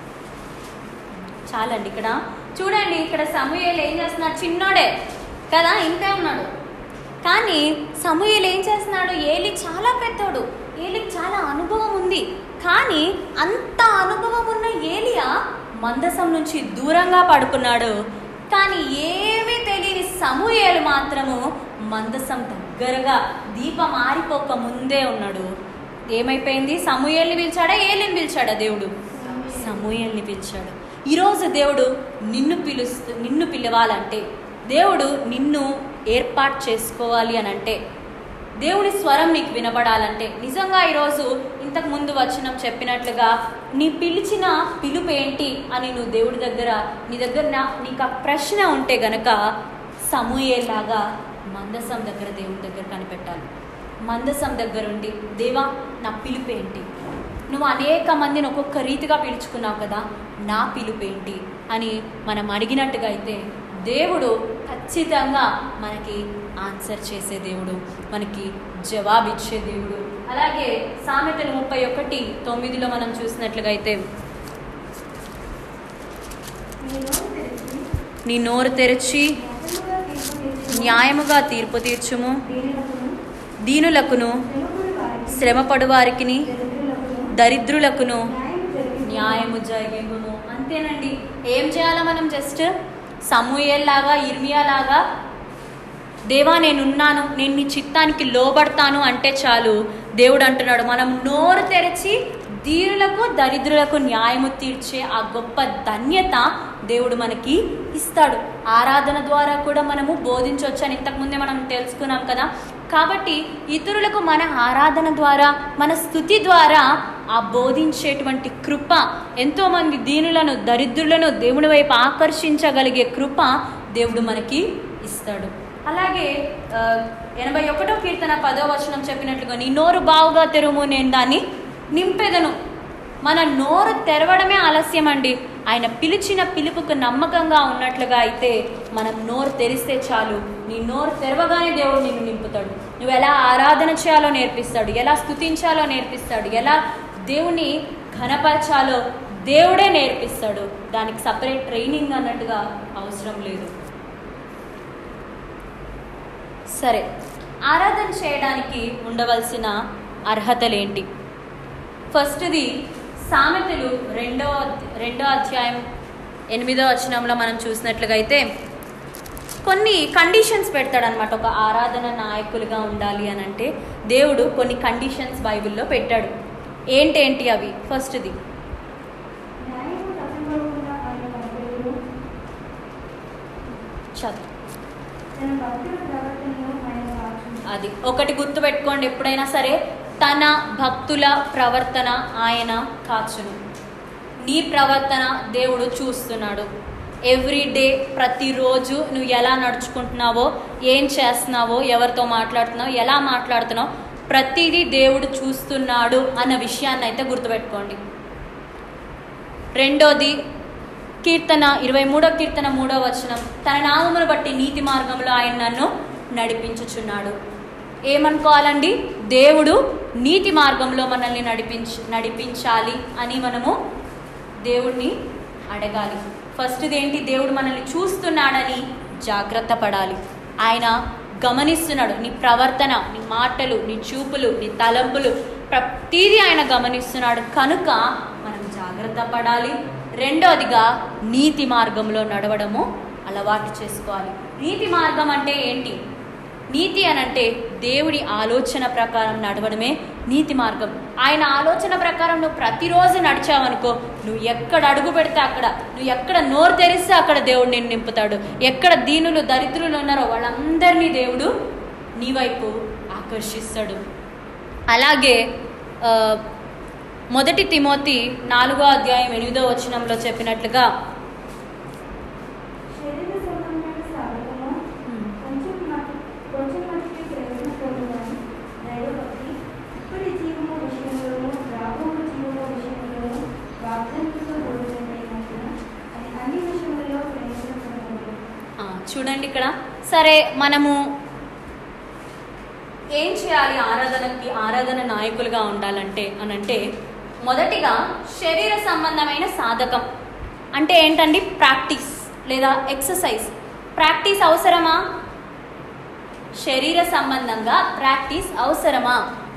చాలండి ఇక్కడ చూడండి ఇక్కడ సమూహలు ఏం చేస్తున్నాడు చిన్నోడే కదా ఇంతే ఉన్నాడు కానీ సమూహలు ఏం చేస్తున్నాడు ఏలి చాలా పెద్దోడు ఏలికి చాలా అనుభవం ఉంది కానీ అంత అనుభవం ఉన్న ఏలియా మందసం నుంచి దూరంగా పడుకున్నాడు కానీ ఏమీ తెలియని సమూహలు మాత్రము మందసం దగ్గరగా దీపం ఆరిపోక ముందే ఉన్నాడు ఏమైపోయింది సమూహల్ని పిలిచాడా ఏలిని పిలిచాడా దేవుడు సమూహల్ని పిలిచాడు ఈరోజు దేవుడు నిన్ను పిలుస్తూ నిన్ను పిలవాలంటే దేవుడు నిన్ను ఏర్పాటు చేసుకోవాలి అని అంటే దేవుని స్వరం నీకు వినబడాలంటే నిజంగా ఈరోజు ఇంతకు ముందు వచ్చిన చెప్పినట్లుగా నీ పిలిచిన పిలుపు ఏంటి అని నువ్వు దేవుడి దగ్గర నీ దగ్గర నా- నీకు ఆ ప్రశ్న ఉంటే గనక సమూహేలాగా మందసం దగ్గర దేవుడి దగ్గర కనిపెట్టాలి మందసం దగ్గరుండి దేవా నా పిలుపు ఏంటి నువ్వు అనేక మందిని ఒక్కొక్క రీతిగా పిలుచుకున్నావు కదా నా పిలుపు ఏంటి అని మనం అడిగినట్టుగా అయితే దేవుడు ఖచ్చితంగా మనకి ఆన్సర్ చేసే దేవుడు మనకి జవాబిచ్చే దేవుడు అలాగే సామెతలు ముప్పై ఒకటి తొమ్మిదిలో మనం చూసినట్లుగా అయితే నేను తెలిసి నీ నోరు తెరిచి న్యాయముగా తీర్పు తీర్చి న్యాయముగా తీర్పు తీర్చుము దీనులకును దీనులకును శ్రమపడు వారికి శ్రమపడు వారికిని దరిద్రులకును దరిద్రులకును న్యాయం జరిగి న్యాయము జరిగింపుము అంతేనండి ఏం చేయాలా మనం జస్ట్ సమూయేల్లాగా ఇర్మియాలాగా దేవా నేనున్నాను నేను నీ చిత్తానికి లోబడతాను అంటే చాలు దేవుడు అంటున్నాడు మనం నోరు తెరిచి దీనులకు దరిద్రులకు న్యాయము తీర్చే ఆ గొప్ప ధన్యత దేవుడు మనకి ఇస్తాడు ఆరాధన ద్వారా కూడా మనము బోధించవచ్చు అని ఇంతకుముందే మనం తెలుసుకున్నాం కదా కాబట్టి ఇతరులకు మన ఆరాధన ద్వారా మన స్థుతి ద్వారా ఆ బోధించేటువంటి కృప ఎంతోమంది దీనులను దరిద్రులను దేవుని వైపు ఆకర్షించగలిగే కృప దేవుడు మనకి ఇస్తాడు అలాగే ఆ, ఎనభై ఒకటో కీర్తన పదో వచనం చెప్పినట్లుగా నీ నోరు బావుగా తెరుము నేను దాన్ని నింపెదను మన నోరు తెరవడమే ఆలస్యం అండి ఆయన పిలిచిన పిలుపుకు నమ్మకంగా ఉన్నట్లుగా అయితే మనం నోరు తెరిస్తే చాలు నీ నోరు తెరవగానే దేవుడు నిన్ను నింపుతాడు నువ్వు ఎలా ఆరాధన చేయాలో నేర్పిస్తాడు ఎలా స్తుతించాలో నేర్పిస్తాడు ఎలా దేవుని ఘనపరచాలో దేవుడే నేర్పిస్తాడు దానికి సపరేట్ ట్రైనింగ్ అన్నట్టుగా అవసరం లేదు సరే ఆరాధన చేయడానికి ఉండవలసిన అర్హతలేంటి ఫస్ట్ది సామెతలు రెండో అధ్య- రెండో అధ్యాయం ఎనిమిదో వచనంలో మనం చూసినట్లుగా అయితే కొన్ని కండిషన్స్ పెడతాడనమాట ఒక ఆరాధన నాయకులుగా ఉండాలి అని అంటే దేవుడు కొన్ని కండిషన్స్ బైబిల్లో పెట్టాడు ఏంటేంటి అవి ఫస్ట్ది న్యాయము తప్పిపోకుండా ఆయన భక్తులు చదువు తన భక్తుల ప్రవర్తనను ఆయన కాచును అది ఒకటి గుర్తుపెట్టుకోండి ఎప్పుడైనా సరే తన భక్తుల ప్రవర్తన ఆయన కాచును నీ ప్రవర్తన దేవుడు చూస్తున్నాడు ఎవ్రీ డే ప్రతిరోజు నువ్వు ఎలా నడుచుకుంటున్నావో ఏం చేస్తున్నావో ఎవరితో మాట్లాడుతున్నావో ఎలా మాట్లాడుతున్నావో ప్రతిదీ దేవుడు చూస్తున్నాడు అన్న విషయాన్ని అయితే గుర్తుపెట్టుకోండి రెండోది కీర్తన ఇరవై మూడో కీర్తన మూడో వచనం తన నామమును బట్టి నీతి మార్గంలో ఆయన నన్ను నడిపించుచున్నాడు ఏమనుకోవాలండి దేవుడు నీతి మార్గంలో మనల్ని నడిపించ నడిపించాలి అని మనము దేవుడిని అడగాలి ఫస్ట్ది ఏంటి దేవుడు మనల్ని చూస్తున్నాడని జాగ్రత్త పడాలి ఆయన గమనిస్తున్నాడు నీ ప్రవర్తన నీ మాటలు నీ చూపులు నీ తలంపులు ప్రతిదీ ఆయన గమనిస్తున్నాడు కనుక మనం జాగ్రత్త పడాలి రెండోదిగా నీతి మార్గంలో నడవడము అలవాటు చేసుకోవాలి నీతి మార్గం అంటే ఏంటి నీతి అనంటే దేవుడి ఆలోచన ప్రకారం నడవడమే నీతి మార్గం ఆయన ఆలోచన ప్రకారం నువ్వు ప్రతిరోజు నడిచావనుకో నువ్వు ఎక్కడ అడుగు పెడితే అక్కడ నువ్వు ఎక్కడ నోరు తెరిస్తే అక్కడ దేవుడు నిన్ను నింపుతాడు ఎక్కడ దీనులు దరిద్రులు ఉన్నారో వాళ్ళందరినీ దేవుడు నీ వైపు ఆకర్షిస్తాడు అలాగే ఆ, మొదటి తిమోతి నాలుగో అధ్యాయం ఎనిమిదో వచనంలో చెప్పినట్లుగా శరీర సంబంధమైన సాధకము కొంచెం మటు కొంచెం మటుకే ప్రయోజనకరమని దైవభక్తి ఇప్పటి జీవము విషయంలోనూ రాబోయే జీవము విషయంలోనూ వాగ్దానంతో కూడినదైనందున అది అన్ని విషయములలో ప్రయోజనకరమైనది ఆ, చూడండి ఇక్కడ సరే మనము ఏం చేయాలి ఆరాధనకి ఆరాధన నాయకులుగా ఉండాలంటే అని అంటే మొదటిగా శరీర సంబంధమైన సాధకం అంటే ఏంటండి ప్రాక్టీస్ లేదా ఎక్సర్సైజ్ ప్రాక్టీస్ అవసరమా శరీర సంబంధంగా ప్రాక్టీస్ అవసరమా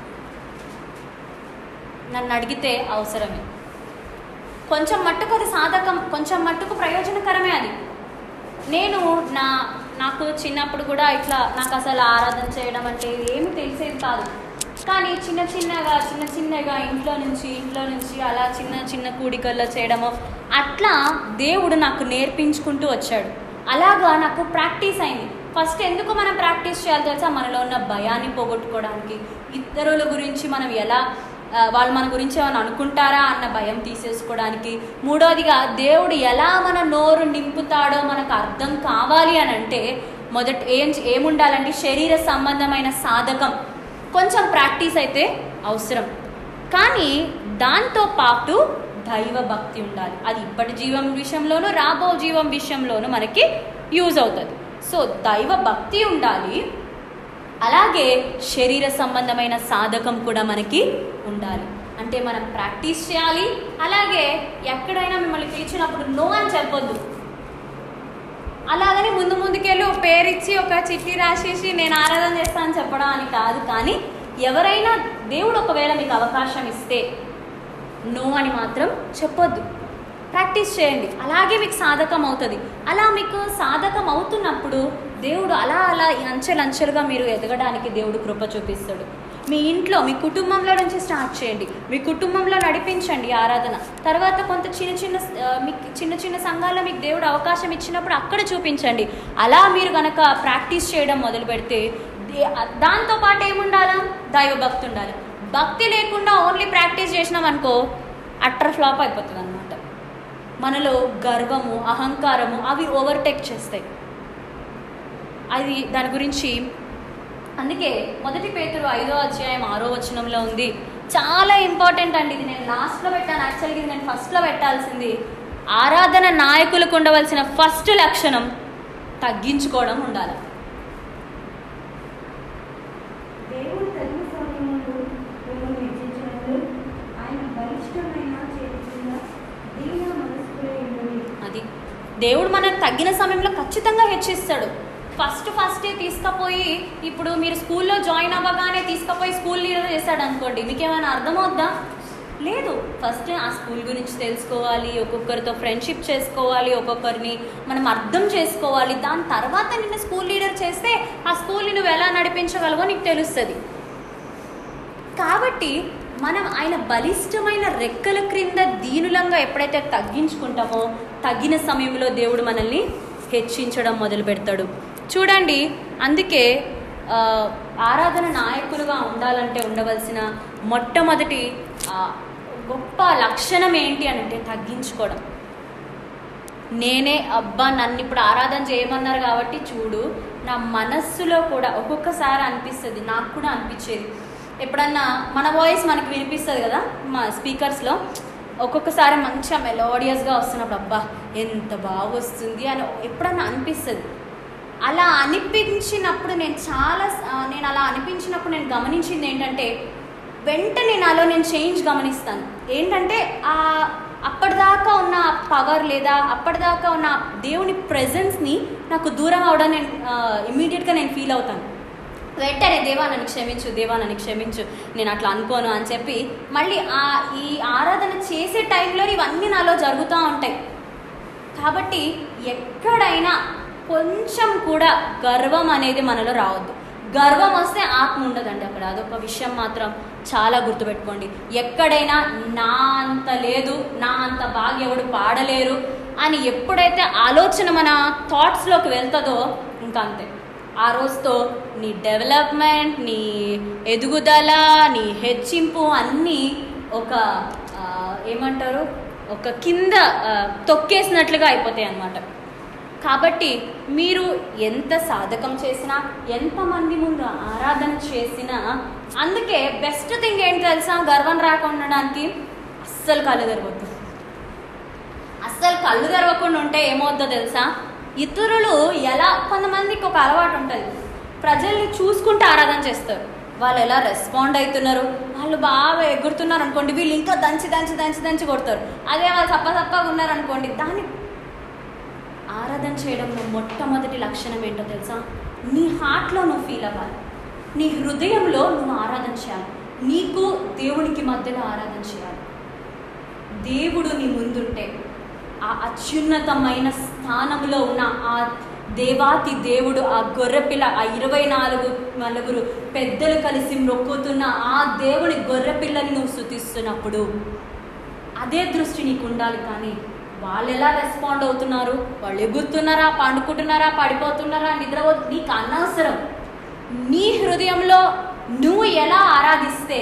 నన్ను అడిగితే అవసరమే కొంచెం మట్టుకు అది సాధకం కొంచెం మట్టుకు ప్రయోజనకరమే అది నేను నా నాకు చిన్నప్పుడు కూడా ఇట్లా నాకు అసలు ఆరాధన చేయడం అంటే ఏమి తెలిసేది కాదు కానీ చిన్న చిన్నగా చిన్న చిన్నగా ఇంట్లో నుంచి ఇంట్లో నుంచి అలా చిన్న చిన్న కూడికల్లో చేయడము అట్లా దేవుడు నాకు నేర్పించుకుంటూ వచ్చాడు అలాగా నాకు ప్రాక్టీస్ అయింది ఫస్ట్ ఎందుకు మనం ప్రాక్టీస్ చేయాలి తెలుసా మనలో ఉన్న భయాన్ని పోగొట్టుకోవడానికి ఇతరుల గురించి మనం ఎలా ఆ, వాళ్ళు మన గురించి ఏమైనా అనుకుంటారా అన్న భయం తీసేసుకోవడానికి మూడోదిగా దేవుడు ఎలా మన నోరు నింపుతాడో మనకు అర్థం కావాలి అని అంటే మొదట ఏం ఏముండాలంటే శరీర సంబంధమైన సాధకం కొంచెం ప్రాక్టీస్ అయితే అవసరం కానీ దాంతో పాటు దైవ భక్తి ఉండాలి అది ఇప్పటి జీవం విషయంలోనూ రాబో జీవం విషయంలోనూ మనకి యూజ్ అవుతుంది సో దైవ భక్తి ఉండాలి అలాగే శరీర సంబంధమైన సాధకం కూడా మనకి ఉండాలి అంటే మనం ప్రాక్టీస్ చేయాలి అలాగే ఎక్కడైనా మిమ్మల్ని పిలిచినప్పుడు నో అని చెప్పొద్దు అలాగని ముందు ముందుకెళ్ళి ఒక పేరు ఇచ్చి ఒక చిట్టి రాసేసి నేను ఆరాధన చేస్తానని చెప్పడం అని కాదు కానీ ఎవరైనా దేవుడు ఒకవేళ మీకు అవకాశం ఇస్తే నో అని మాత్రం చెప్పొద్దు ప్రాక్టీస్ చేయండి అలాగే మీకు సాధకం అవుతుంది అలా మీకు సాధకం అవుతున్నప్పుడు దేవుడు అలా అలా అంచెలంచెలుగా మీరు ఎదగడానికి దేవుడు కృప చూపిస్తాడు మీ ఇంట్లో మీ కుటుంబంలో నుంచి స్టార్ట్ చేయండి మీ కుటుంబంలో నడిపించండి ఆరాధన తర్వాత కొంత చిన్న చిన్న ఆ, మీకు చిన్న చిన్న సంఘాల్లో మీకు దేవుడు అవకాశం ఇచ్చినప్పుడు అక్కడ చూపించండి అలా మీరు కనుక ప్రాక్టీస్ చేయడం మొదలు పెడితే దే- దాంతో పాటు ఏముండాలా దైవ భక్తి ఉండాలి భక్తి లేకుండా ఓన్లీ ప్రాక్టీస్ చేసినాం అనుకో అట్టర్ ఫ్లాప్ అయిపోతుంది అనమాట మనలో గర్వము అహంకారము అవి ఓవర్టేక్ చేస్తాయి అది దాని గురించి అందుకే మొదటి పేతురు ఐదో అధ్యాయం ఆరో వచనంలో ఉంది చాలా ఇంపార్టెంట్ అండి ఇది నేను లాస్ట్లో పెట్టాను యాక్చువల్గా ఇది నేను ఫస్ట్లో పెట్టాల్సింది ఆరాధన నాయకులకు ఉండవలసిన ఫస్ట్ లక్షణం తగ్గించుకోవడం ఉండాలి దేవుడు తగిన సమయముందు మిమ్మల్ని హెచ్చించినట్లు ఆయన బలిష్టమైన చేతి కింద దేవుడు మనకు తగ్గిన సమయంలో ఖచ్చితంగా హెచ్చిస్తాడు ఫస్ట్ ఫస్టే తీసుకుపోయి ఇప్పుడు మీరు స్కూల్లో జాయిన్ అవ్వగానే తీసుకుపోయి స్కూల్ లీడర్ చేశాడు అనుకోండి మీకు ఏమైనా అర్థమవుద్దా లేదు ఫస్ట్ ఆ స్కూల్ గురించి తెలుసుకోవాలి ఒక్కొక్కరితో ఫ్రెండ్షిప్ చేసుకోవాలి ఒక్కొక్కరిని మనం అర్థం చేసుకోవాలి దాని తర్వాత నిన్ను స్కూల్ లీడర్ చేస్తే ఆ స్కూల్ని నువ్వు ఎలా నడిపించగలవో నీకు తెలుస్తుంది కాబట్టి మనం ఆయన బలిష్టమైన రెక్కల క్రింద దీనులంగా ఎప్పుడైతే తగ్గించుకుంటామో తగ్గిన సమయంలో దేవుడు మనల్ని హెచ్చించడం మొదలు పెడతాడు చూడండి అందుకే ఆ, ఆరాధన నాయకులుగా ఉండాలంటే ఉండవలసిన మొట్టమొదటి ఆ, గొప్ప లక్షణం ఏంటి అని అంటే తగ్గించుకోవడం నేనే అబ్బా నన్ను ఇప్పుడు ఆరాధన చేయమన్నారు కాబట్టి చూడు నా మనస్సులో కూడా ఒక్కొక్కసారి అనిపిస్తుంది నాకు కూడా అనిపించేది ఎప్పుడన్నా మన వాయిస్ మనకు వినిపిస్తుంది కదా మా స్పీకర్స్లో ఒక్కొక్కసారి మంచిగా మెలోడియస్గా వస్తున్నప్పుడు అబ్బా ఎంత బాగా వస్తుంది అని ఎప్పుడన్నా అనిపిస్తుంది అలా అనిపించినప్పుడు నేను చాలా ఆ, నేను అలా అనిపించినప్పుడు నేను గమనించింది ఏంటంటే వెంటనే నాలో నేను చేంజ్ గమనిస్తాను ఏంటంటే ఆ అప్పటిదాకా ఉన్న పవర్ లేదా అప్పటిదాకా ఉన్న ఆ దేవుని ప్రెజెన్స్ని నాకు దూరం అవడం నేను ఇమీడియట్గా నేను ఫీల్ అవుతాను వెంటనే దేవా నన్ను క్షమించు దేవా నన్ను క్షమించు నేను అట్లా అనుకోను అని చెప్పి మళ్ళీ ఆ ఈ ఆరాధన చేసే టైంలో ఇవన్నీ నాలో జరుగుతూ ఉంటాయి కాబట్టి ఎక్కడైనా కొంచెం కూడా గర్వం అనేది మనలో రావద్దు గర్వం వస్తే ఆత్మ ఉండదండి అక్కడ అదొక విషయం మాత్రం చాలా గుర్తుపెట్టుకోండి ఎక్కడైనా నా అంత లేదు నా అంత బాగా ఎవడు పాడలేరు అని ఎప్పుడైతే ఆలోచన మన థాట్స్లోకి వెళ్తుందో ఇంకా అంతే ఆ రోజుతో నీ డెవలప్మెంట్ నీ ఎదుగుదల నీ హెచ్చింపు అన్నీ ఒక ఆ, ఏమంటారు ఒక కింద ఆ, తొక్కేసినట్లుగా అయిపోతాయి అన్నమాట కాబట్టి మీరు ఎంత సాధకం చేసినా ఎంతమంది ముందు ఆరాధన చేసినా అందుకే బెస్ట్ థింగ్ ఏంటి తెలుసా గర్వం రాకుండా ఉండడానికి అస్సలు కళ్ళు తెరవద్దు అస్సలు కళ్ళు తెరవకుండా ఉంటే ఏమవుద్దో తెలుసా ఇతరులు ఎలా కొంతమందికి ఒక అలవాటు ఉంటుంది ప్రజల్ని చూసుకుంటూ ఆరాధన చేస్తారు వాళ్ళు ఎలా రెస్పాండ్ అవుతున్నారు వాళ్ళు బాగా ఎగురుతున్నారు అనుకోండి వీళ్ళు ఇంకా దంచి దంచి దంచి దంచి కొడతారు అదే వాళ్ళు సప్ప సప్పగా ఉన్నారు అనుకోండి దాన్ని ఆరాధన చేయడంలో మొట్టమొదటి లక్షణం ఏంటో తెలుసా నీ హార్ట్లో నువ్వు ఫీల్ అవ్వాలి నీ హృదయంలో నువ్వు ఆరాధన చేయాలి నీకు దేవునికి మధ్యలో ఆరాధన చేయాలి దేవుడు నీ ముందుంటే ఆ అత్యున్నతమైన స్థానంలో ఉన్న ఆ దేవాతి దేవుడు ఆ గొర్రెపిల్ల ఆ ఇరవై నాలుగు నలుగురు పెద్దలు కలిసి మొక్కుతున్న ఆ దేవుని గొర్రెపిల్లని నువ్వు శుతిస్తున్నప్పుడు అదే దృష్టి నీకు ఉండాలి కానీ వాళ్ళు ఎలా రెస్పాండ్ అవుతున్నారు వాళ్ళు ఎగురుతున్నారా పండుకుంటున్నారా పడిపోతున్నారా నిద్రపో నీకు అనవసరం నీ హృదయంలో నువ్వు ఎలా ఆరాధిస్తే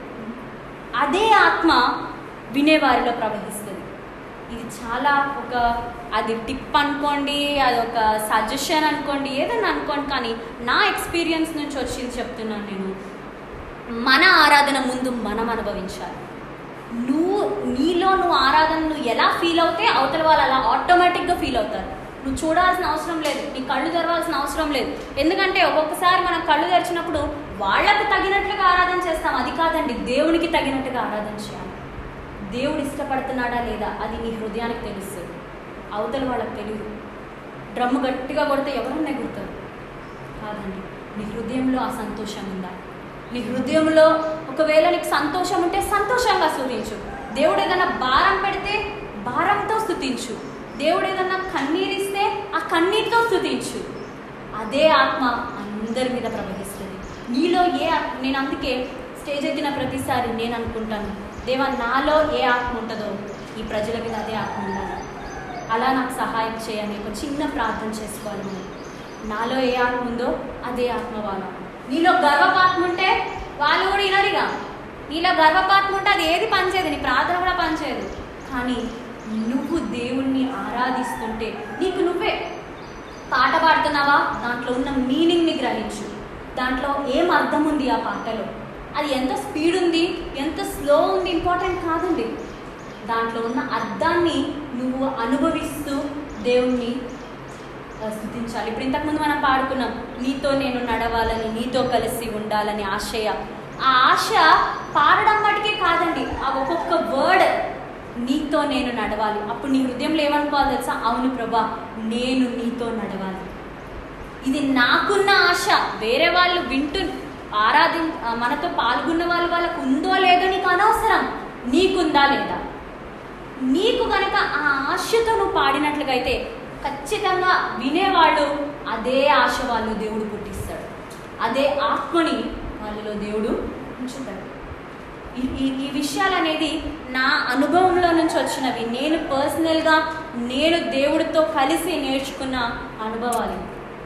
అదే ఆత్మ వినేవారిలో ప్రవహిస్తుంది ఇది చాలా ఒక అది టిప్ అనుకోండి అది ఒక సజెషన్ అనుకోండి ఏదైనా అనుకోండి కానీ నా ఎక్స్పీరియన్స్ నుంచి వచ్చింది చెప్తున్నాను నేను మన ఆరాధన ముందు మనం అనుభవించాలి నువ్వు నీలో నువ్వు ఆరాధన నువ్వు ఎలా ఫీల్ అవుతే అవతల వాళ్ళు అలా ఆటోమేటిక్గా ఫీల్ అవుతారు నువ్వు చూడాల్సిన అవసరం లేదు నీ కళ్ళు తెరవాల్సిన అవసరం లేదు ఎందుకంటే ఒక్కొక్కసారి మనం కళ్ళు తెరిచినప్పుడు వాళ్ళకు తగినట్లుగా ఆరాధన చేస్తాం అది కాదండి దేవునికి తగినట్టుగా ఆరాధన చేయాలి దేవుడు ఇష్టపడుతున్నాడా లేదా అది నీ హృదయానికి తెలుస్తుంది అవతల వాళ్ళకి తెలియదు డ్రమ్ము గట్టిగా కొడితే ఎవరన్నా ఎగురుతారు కాదండి నీ హృదయంలో ఆ సంతోషం ఉందా నీ హృదయంలో ఒకవేళ నీకు సంతోషం ఉంటే సంతోషంగా స్తుతించు దేవుడు ఏదైనా భారం పెడితే భారంతో స్తుతించు దేవుడు ఏదైనా కన్నీరిస్తే ఆ కన్నీటితో స్తుతించు అదే ఆత్మ అందరి మీద ప్రవహిస్తుంది నీలో ఏ ఆత్మ నేను అందుకే స్టేజ్ ఎక్కిన ప్రతిసారి నేను అనుకుంటాను దేవా నాలో ఏ ఆత్మ ఉంటుందో ఈ ప్రజల మీద అదే ఆత్మ ఉండాలి అలా నాకు సహాయం చేయని ఒక చిన్న ప్రార్థన చేసుకోవాలి మనం నాలో ఏ ఆత్మ ఉందో అదే ఆత్మ వాళ్ళ నీలో గర్వపాత్మ ఉంటే వాళ్ళు కూడా వినరిగా నీలో గర్వపాత్మ ఉంటే అది ఏది పనిచేయదు నీ ప్రార్థన కూడా పనిచేయదు కానీ నువ్వు దేవుణ్ణి ఆరాధిస్తుంటే నీకు నువ్వే పాట పాడుతున్నావా దాంట్లో ఉన్న మీనింగ్ని గ్రహించు దాంట్లో ఏం అర్థం ఉంది ఆ పాటలో అది ఎంత స్పీడ్ ఉంది ఎంత స్లో ఉంది ఇంపార్టెంట్ కాదండి దాంట్లో ఉన్న అర్థాన్ని నువ్వు అనుభవిస్తూ దేవుణ్ణి ఆ, స్థుతించాలి ఇప్పుడు ఇంతకుముందు మనం పాడుకున్నాం నీతో నేను నడవాలని నీతో కలిసి ఉండాలని ఆశయ ఆ ఆశ పాడడం మటుకే కాదండి ఆ ఒక్కొక్క వర్డ్ నీతో నేను నడవాలి అప్పుడు నీ హృదయంలో ఏమనుకోవాలి తెలుసా అవును ప్రభా నేను నీతో నడవాలి ఇది నాకున్న ఆశ వేరే వాళ్ళు వింటూ ఆరాధి ఆ, మనతో పాల్గొన్న వాళ్ళు వాళ్ళకు ఉందో లేదో నీకు అనవసరం నీకుందా లేదా నీకు కనుక ఆ ఆశతో నువ్వు పాడినట్లుగా అయితే ఖచ్చితంగా వినేవాళ్ళు అదే ఆశ వాళ్ళు దేవుడు పుట్టిస్తాడు అదే ఆత్మని వాళ్ళలో దేవుడు ఉంచుతాడు ఈ ఈ- ఈ విషయాలు అనేది నా అనుభవంలో నుంచి వచ్చినవి నేను పర్సనల్గా నేను దేవుడితో కలిసి నేర్చుకున్న అనుభవాలు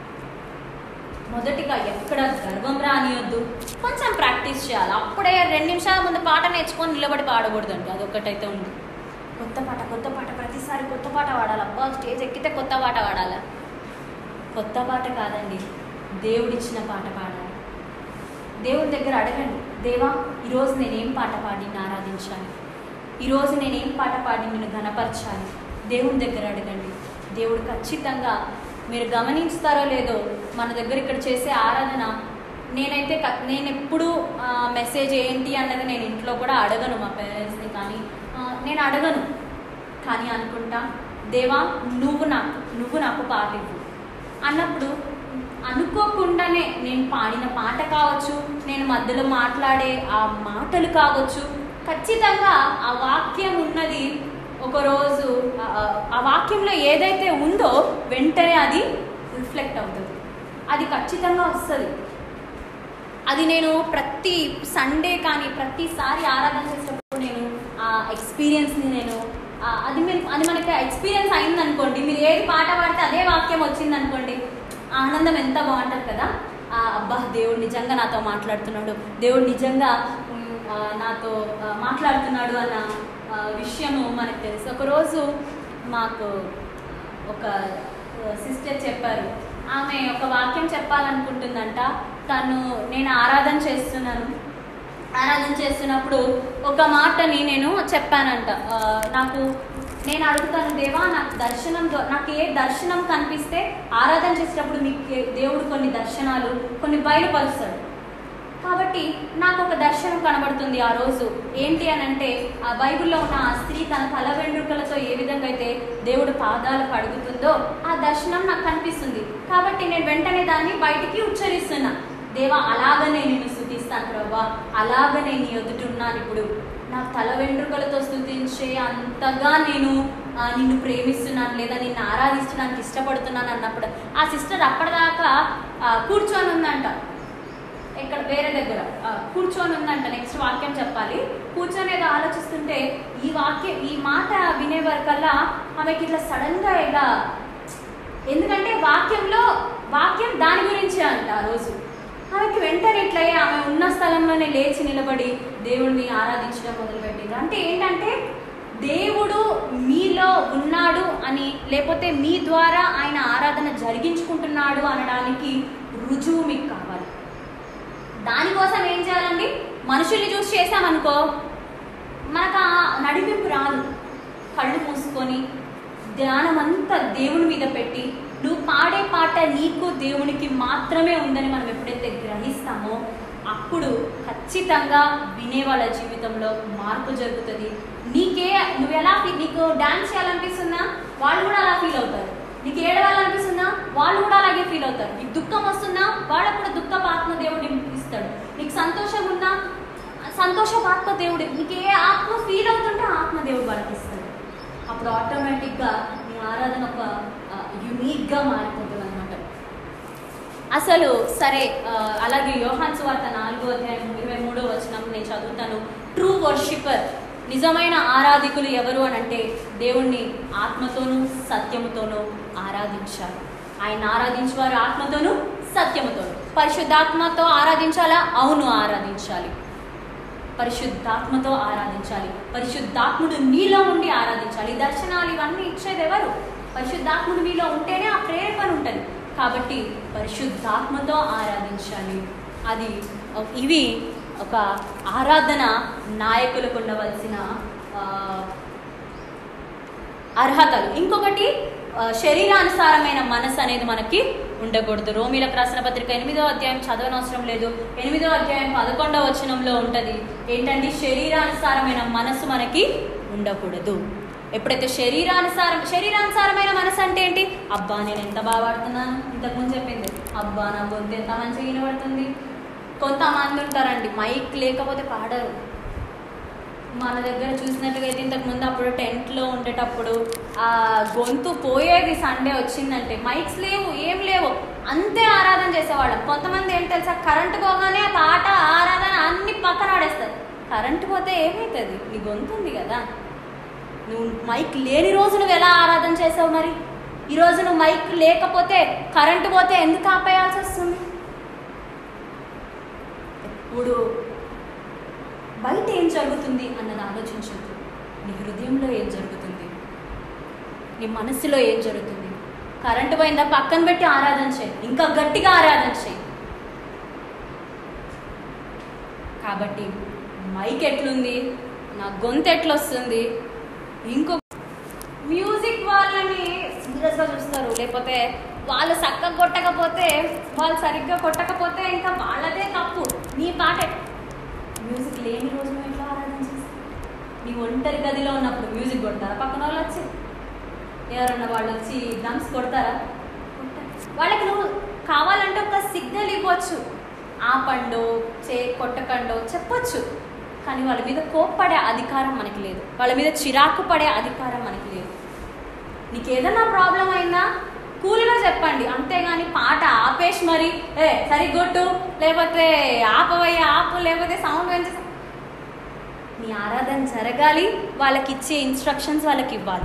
మొదటిగా ఎక్కడ గర్వం రానియొద్దు కొంచెం ప్రాక్టీస్ చేయాలి అప్పుడే రెండు నిమిషాల ముందు పాట నేర్చుకొని నిలబడి పాడకూడదు అండి అదొక్కటైతే ఉంది కొత్త పాట కొత్త పాట ప్రతిసారి కొత్త పాట పాడాలి అబ్బా స్టేజ్ ఎక్కితే కొత్త పాట పాడాలా కొత్త పాట కాదండి దేవుడిచ్చిన పాట పాడాలి దేవుడి దగ్గర అడగండి దేవా ఈరోజు నేనేం పాట పాడి నిన్ను ఆరాధించాలి ఈరోజు నేనేం పాట పాడి నిన్ను ఘనపరచాలి దేవుని దగ్గర అడగండి దేవుడు ఖచ్చితంగా మీరు గమనిస్తారో లేదో మన దగ్గర ఇక్కడ చేసే ఆరాధన నేనైతే క- నేను ఎప్పుడు మెసేజ్ ఏంటి అన్నది నేను ఇంట్లో కూడా అడగను మా పేరెంట్స్ని కానీ ఆ, నేను అడగను కానీ అనుకుంటా దేవా నువ్వు నాకు నువ్వు నాకు పాట ఇవ్వు అన్నప్పుడు అనుకోకుండానే నేను పాడిన పాట కావచ్చు నేను మధ్యలో మాట్లాడే ఆ మాటలు కావచ్చు ఖచ్చితంగా ఆ వాక్యం ఉన్నది ఒకరోజు ఆ- ఆ వాక్యంలో ఏదైతే ఉందో వెంటనే అది రిఫ్లెక్ట్ అవుతుంది అది ఖచ్చితంగా వస్తుంది అది నేను ప్రతి సండే కానీ ప్రతిసారి ఆరాధన చేసేటప్పుడు నేను ఆ ఎక్స్పీరియన్స్ని నేను ఆ, అది మీరు అది మనకి ఎక్స్పీరియన్స్ అయిందనుకోండి మీరు ఏది పాట పాడితే అదే వాక్యం వచ్చిందనుకోండి ఆ ఆనందం ఎంత బాగుంటుంది కదా ఆ, అబ్బా దేవుడు నిజంగా నాతో మాట్లాడుతున్నాడు దేవుడు నిజంగా ఉమ్, ఆ, నాతో ఆ, మాట్లాడుతున్నాడు అన్న ఆ, విషయము మనకు తెలుసు ఒకరోజు మాకు ఒక సిస్టర్ చెప్పారు ఆమె ఒక వాక్యం చెప్పాలనుకుంటుందంట తను నేను ఆరాధన చేస్తున్నాను ఆరాధన చేస్తున్నప్పుడు ఒక మాటని నేను చెప్పానంట ఆ, నాకు నేను అడుగుతాను దేవా నాకు దర్శనం ద్వా- నాకు ఏ దర్శనం కనిపిస్తే ఆరాధన చేసేటప్పుడు మీకు ఏ- దేవుడు కొన్ని దర్శనాలు కొన్ని బయలుపరుస్తాడు కాబట్టి నాకు ఒక దర్శనం కనబడుతుంది ఆ రోజు ఏంటి అని అంటే ఆ బైబిల్లో ఉన్న ఆ స్త్రీ తన తల వెంట్రుకలతో ఏ విధంగా అయితే దేవుడు పాదాలకు అడుగుతుందో ఆ దర్శనం నాకు కనిపిస్తుంది కాబట్టి నేను వెంటనే దాన్ని బయటికి ఉచ్చరిస్తున్నా దేవా అలాగనే నేను స్థుతిస్తాను ప్రభా అలాగనే నీ ఎదుటున్నాను ఇప్పుడు నా తల వెంట్రుకలతో స్థుతించే అంతగా నేను ఆ, నిన్ను ప్రేమిస్తున్నాను లేదా నిన్ను ఆరాధిస్తున్నానికి ఇష్టపడుతున్నాను అన్నప్పుడు ఆ సిస్టర్ అప్పటిదాకా ఆ, కూర్చొని ఉందంట ఇక్కడ వేరే దగ్గర ఆ, కూర్చొని ఉందంట నెక్స్ట్ వాక్యం చెప్పాలి కూర్చొని ఏదో ఆలోచిస్తుంటే ఈ వాక్యం ఈ మాట వినే వరకల్లా ఆమెకి ఇట్లా సడన్గా ఇలా ఎందుకంటే వాక్యంలో వాక్యం దాని గురించే అంట ఆ రోజు ఆమెకి వెంటనే ఇట్లయ్యి ఆమె ఉన్న స్థలంలోనే లేచి నిలబడి దేవుడిని ఆరాధించడం మొదలుపెట్టింది అంటే ఏంటంటే దేవుడు మీలో ఉన్నాడు అని లేకపోతే మీ ద్వారా ఆయన ఆరాధన జరిగించుకుంటున్నాడు అనడానికి రుజువు మీకు కావాలి దానికోసం ఏం చేయాలండి మనుషుల్ని చూసి చేసామనుకో మనకు ఆ నడిపింపు రాదు కళ్ళు మూసుకొని ధ్యానం అంతా దేవుని మీద పెట్టి నువ్వు పాడే పాట నీకు దేవునికి మాత్రమే ఉందని మనం ఎప్పుడైతే గ్రహిస్తామో అప్పుడు ఖచ్చితంగా వినే వాళ్ళ జీవితంలో మార్పు జరుగుతుంది నీకే నువ్వు ఎలా ఫీ నీకు డాన్స్ చేయాలనిపిస్తుందా వాళ్ళు కూడా అలా ఫీల్ అవుతారు నీకు ఏడవాలనిపిస్తుందా వాళ్ళు కూడా అలాగే ఫీల్ అవుతారు నీకు దుఃఖం వస్తుందా వాళ్ళకు కూడా దుఃఖ ఆత్మ దేవుడు ఇస్తాడు నీకు సంతోషం ఉందా సంతోష ఆత్మ దేవుడు నీకు ఏ ఆత్మ ఫీల్ అవుతుంటే ఆ ఆత్మ దేవుడు వాళ్ళకి ఇస్తాడు అప్పుడు ఆటోమేటిక్గా నీ ఆరాధన ఒక యునీక్గా మారిపోతుంది అనమాట అసలు సరే ఆ, అలాగే యోహాన్ సువార్త నాలుగో అధ్యాయం ఇరవై మూడో వచనం నేను చదువుతాను ట్రూ వర్షిపర్ నిజమైన ఆరాధికులు ఎవరు అని అంటే దేవుణ్ణి ఆత్మతోనూ సత్యముతోనూ ఆరాధించాలి ఆయన ఆరాధించేవారు ఆత్మతోనూ సత్యముతోనూ పరిశుద్ధాత్మతో ఆరాధించాలా అవును ఆరాధించాలి పరిశుద్ధాత్మతో ఆరాధించాలి పరిశుద్ధాత్ముడు నీలో ఉండి ఆరాధించాలి ఈ దర్శనాలు ఇవన్నీ ఇచ్చేది ఎవరు పరిశుద్ధాత్ముడు నీలో ఉంటేనే ఆ ప్రేరేపణ ఉంటుంది కాబట్టి పరిశుద్ధాత్మతో ఆరాధించాలి అది ఒక- ఇవి ఒక ఆరాధన నాయకులకు ఉండవలసిన ఆ, అర్హతలు ఇంకొకటి ఆ, శరీరానుసారమైన మనసు అనేది మనకి ఉండకూడదు రోమిలకు రాసిన పత్రిక ఎనిమిదో అధ్యాయం చదవనవసరం లేదు ఎనిమిదో అధ్యాయం పదకొండవ వచనంలో ఉంటుంది ఏంటంటే శరీరానుసారమైన మనసు మనకి ఉండకూడదు ఎప్పుడైతే శరీరానుసారం శరీరానుసారమైన మనసు అంటే ఏంటి అబ్బా నేను ఎంత బాగా పాడుతున్నాను ఇంతకుముందు చెప్పింది అబ్బా నా గొంతు ఎంత మంచిగా వినబడుతుంది కొంతమంది ఉంటారండి మైక్ లేకపోతే పాడరు మన దగ్గర చూసినట్టుగా అయితే ఇంతకు ముందు అప్పుడు టెంట్లో ఉండేటప్పుడు ఆ గొంతు పోయేది సండే వచ్చిందంటే మైక్స్ లేవు ఏం లేవు అంతే ఆరాధన చేసేవాళ్ళం కొంతమంది ఏం తెలుసా కరెంటు పోగానే ఆ పాట ఆరాధన అన్ని పక్కన ఆడేస్తారు కరెంటు పోతే ఏమవుతుంది నీ గొంతు ఉంది కదా నువ్వు మైక్ లేని రోజు నువ్వు ఎలా ఆరాధన చేసావు మరి ఈరోజు నువ్వు మైక్ లేకపోతే కరెంటు పోతే ఎందుకు ఆపేయాల్సి వస్తుంది ఇప్పుడు బయట ఏం జరుగుతుంది అన్నది ఆలోచించద్దు నీ హృదయంలో ఏం జరుగుతుంది నీ మనసులో ఏం జరుగుతుంది కరెంటు పోయిందా పక్కన పెట్టి ఆరాధన చేయి ఇంకా గట్టిగా ఆరాధన చేయి కాబట్టి మైక్ ఎట్లుంది నా గొంతు ఎట్లొస్తుంది ఇంకో మ్యూజిక్ వాళ్ళని సీరియస్గా చూస్తారు లేకపోతే వాళ్ళు చక్కగా కొట్టకపోతే వాళ్ళు సరిగ్గా కొట్టకపోతే ఇంకా వాళ్ళదే తప్పు నీ పాట మ్యూజిక్ లేని రోజు నువ్వు ఎట్లా ఆరాధన చేస్తావు నీ ఒంటరి గదిలో ఉన్నప్పుడు మ్యూజిక్ కొడతారా పక్కన వాళ్ళు వచ్చి ఎవరన్నా వాళ్ళు వచ్చి డ్రమ్స్ కొడతారా కొట్టరు. వాళ్ళకి నువ్వు కావాలంటే ఒక సిగ్నల్ ఇవ్వచ్చు ఆపండో చే కొట్టకండో చెప్పొచ్చు కానీ వాళ్ళ మీద కోప్పడే అధికారం మనకి లేదు వాళ్ళ మీద చిరాకు పడే అధికారం మనకి లేదు నీకు ఏదైనా ప్రాబ్లం అయిందా కూల్గా చెప్పండి అంతేగాని పాట ఆపేసి మరి ఏ సరిగొట్టు లేకపోతే ఆపవయ్య ఆపు లేకపోతే సౌండ్ పెంచి నీ ఆరాధన జరగాలి వాళ్ళకి ఇచ్చే ఇన్స్ట్రక్షన్స్ వాళ్ళకి ఇవ్వాలి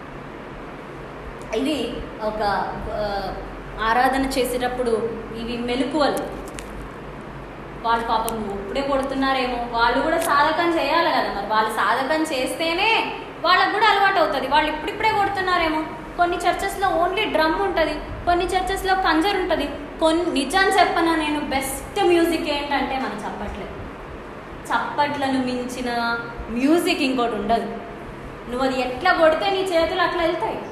ఇది ఒక ఆ, ఆరాధన చేసేటప్పుడు ఇవి మెలకువలు వాళ్ళు పాపం ఇప్పుడే కొడుతున్నారేమో వాళ్ళు కూడా సాధకం చేయాలి కదా మరి వాళ్ళు సాధకం చేస్తేనే వాళ్ళకు కూడా అలవాటు అవుతుంది వాళ్ళు ఇప్పుడిప్పుడే కొడుతున్నారేమో కొన్ని చర్చెస్లో ఓన్లీ డ్రమ్ ఉంటుంది కొన్ని చర్చెస్లో కంజర్ ఉంటుంది కొన్ని నిజం చెప్పనా నేను బెస్ట్ మ్యూజిక్ ఏంటంటే మనం చప్పట్లేదు చప్పట్లను మించిన మ్యూజిక్ ఇంకోటి ఉండదు నువ్వు అది ఎట్లా కొడితే నీ చేతులు అట్లా వెళ్తాయి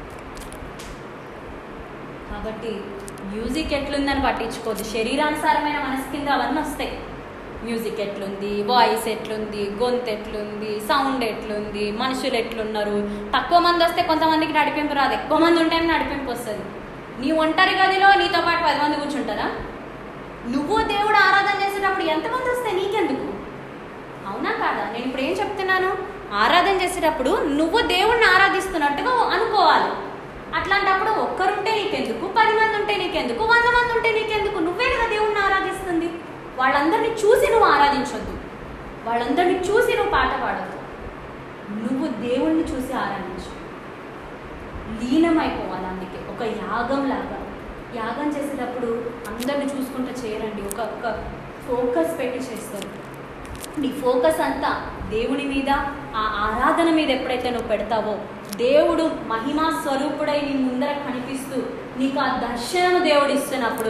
కాబట్టి మ్యూజిక్ ఎట్లుందని పట్టించుకోవద్దు శరీరానుసారమైన మనసు కింద అవన్నీ వస్తాయి మ్యూజిక్ ఎట్లుంది వాయిస్ ఎట్లుంది గొంతు ఎట్లుంది సౌండ్ ఎట్లుంది మనుషులు ఎట్లున్నారు తక్కువ మంది వస్తే కొంతమందికి నడిపింపు రాదు ఎక్కువ మంది ఉంటేనే నడిపింపు వస్తుంది నీ ఒంటరి గదిలో నీతో పాటు పది మంది కూర్చుంటారా నువ్వు దేవుడు ఆరాధన చేసేటప్పుడు ఎంతమంది వస్తే నీకెందుకు అవునా కాదా నేను ఇప్పుడు ఏం చెప్తున్నాను ఆరాధన చేసేటప్పుడు నువ్వు దేవుణ్ణి ఆరాధిస్తున్నట్టుగా అనుకోవాలి అట్లాంటప్పుడు ఒక్కరుంటే నీకెందుకు పది మంది ఉంటే నీకెందుకు వంద మంది ఉంటే నీకెందుకు నువ్వే కదా దేవుణ్ణి ఆరాధిస్తుంది వాళ్ళందరినీ చూసి నువ్వు ఆరాధించొద్దు వాళ్ళందరినీ చూసి నువ్వు పాట పాడొద్దు నువ్వు దేవుణ్ణి చూసి ఆరాధించు లీనమైపోవాలి అందుకే ఒక యాగం లాగా యాగం చేసేటప్పుడు అందరిని చూసుకుంటూ చేయరండి ఒక ఒక ఫోకస్ పెట్టి చేస్తారు నీ ఫోకస్ అంతా దేవుని మీద ఆ ఆరాధన మీద ఎప్పుడైతే నువ్వు పెడతావో దేవుడు మహిమా స్వరూపుడై నీ ముందర కనిపిస్తూ నీకు ఆ దర్శనం దేవుడు ఇస్తున్నప్పుడు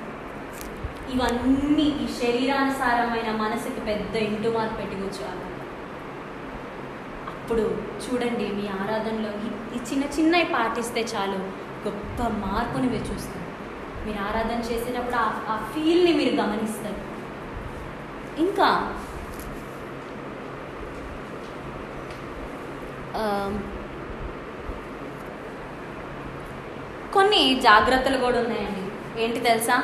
ఇవన్నీ ఈ శరీరానుసారమైన మనసుకి పెద్ద ఇంటు మార్పు పెట్టి కూర్చోవాలి అప్పుడు చూడండి మీ ఆరాధనలో ఈ- ఈ చిన్న చిన్నవి పాటిస్తే చాలు గొప్ప మార్పుని మీరు చూస్తారు మీరు ఆరాధన చేసేటప్పుడు ఆ ఆ ఫీల్ని మీరు గమనిస్తారు ఇంకా ఆ, కొన్ని జాగ్రత్తలు కూడా ఉన్నాయండి ఏంటి తెలుసా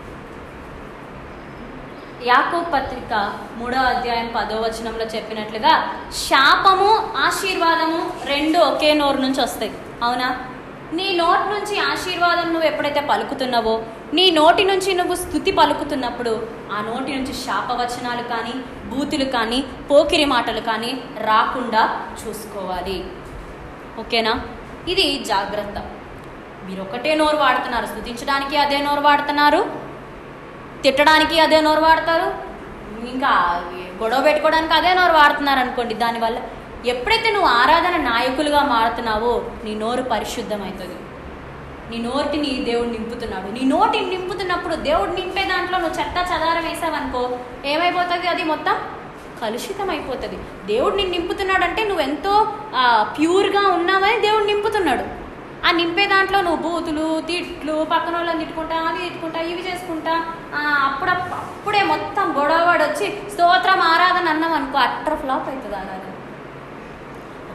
యాకోబ్ పత్రిక మూడో అధ్యాయం పదో వచనంలో చెప్పినట్లుగా శాపము ఆశీర్వాదము రెండు ఒకే నోరు నుంచి వస్తాయి అవునా నీ నోటి నుంచి ఆశీర్వాదం నువ్వు ఎప్పుడైతే పలుకుతున్నావో నీ నోటి నుంచి నువ్వు స్థుతి పలుకుతున్నప్పుడు ఆ నోటి నుంచి శాపవచనాలు కానీ బూతులు కానీ పోకిరి మాటలు కానీ రాకుండా చూసుకోవాలి ఓకేనా ఇది జాగ్రత్త మీరు ఒకటే నోరు వాడుతున్నారు స్థుతించడానికి అదే నోరు వాడుతున్నారు తిట్టడానికి అదే నోరు వాడతారు ఇంకా గొడవ పెట్టుకోవడానికి అదే నోరు వాడుతున్నారు అనుకోండి దానివల్ల ఎప్పుడైతే నువ్వు ఆరాధన నాయకులుగా మారుతున్నావో నీ నోరు పరిశుద్ధమవుతుంది నీ నోటిని దేవుడు నింపుతున్నాడు నీ నోటిని నింపుతున్నప్పుడు దేవుడు నింపే దాంట్లో నువ్వు చెత్త చదారం వేసావనుకో ఏమైపోతుంది అది మొత్తం కలుషితం అయిపోతుంది దేవుడు నిన్ను నింపుతున్నాడు అంటే నువ్వు ఎంతో ఆ, ప్యూర్గా ఉన్నావని దేవుడు నింపుతున్నాడు ఆ నింపే దాంట్లో నువ్వు బూతులు తిట్లు పక్కన వాళ్ళని తిట్టుకుంటా అవి తిట్టుకుంటా ఇవి చేసుకుంటా ఆ, అప్పుడు అప్పుడే మొత్తం గొడవడు వచ్చి స్తోత్రం ఆరాధన అన్నాం అనుకో అట్టర్ ఫ్లాప్ అవుతుంది ఆరాధన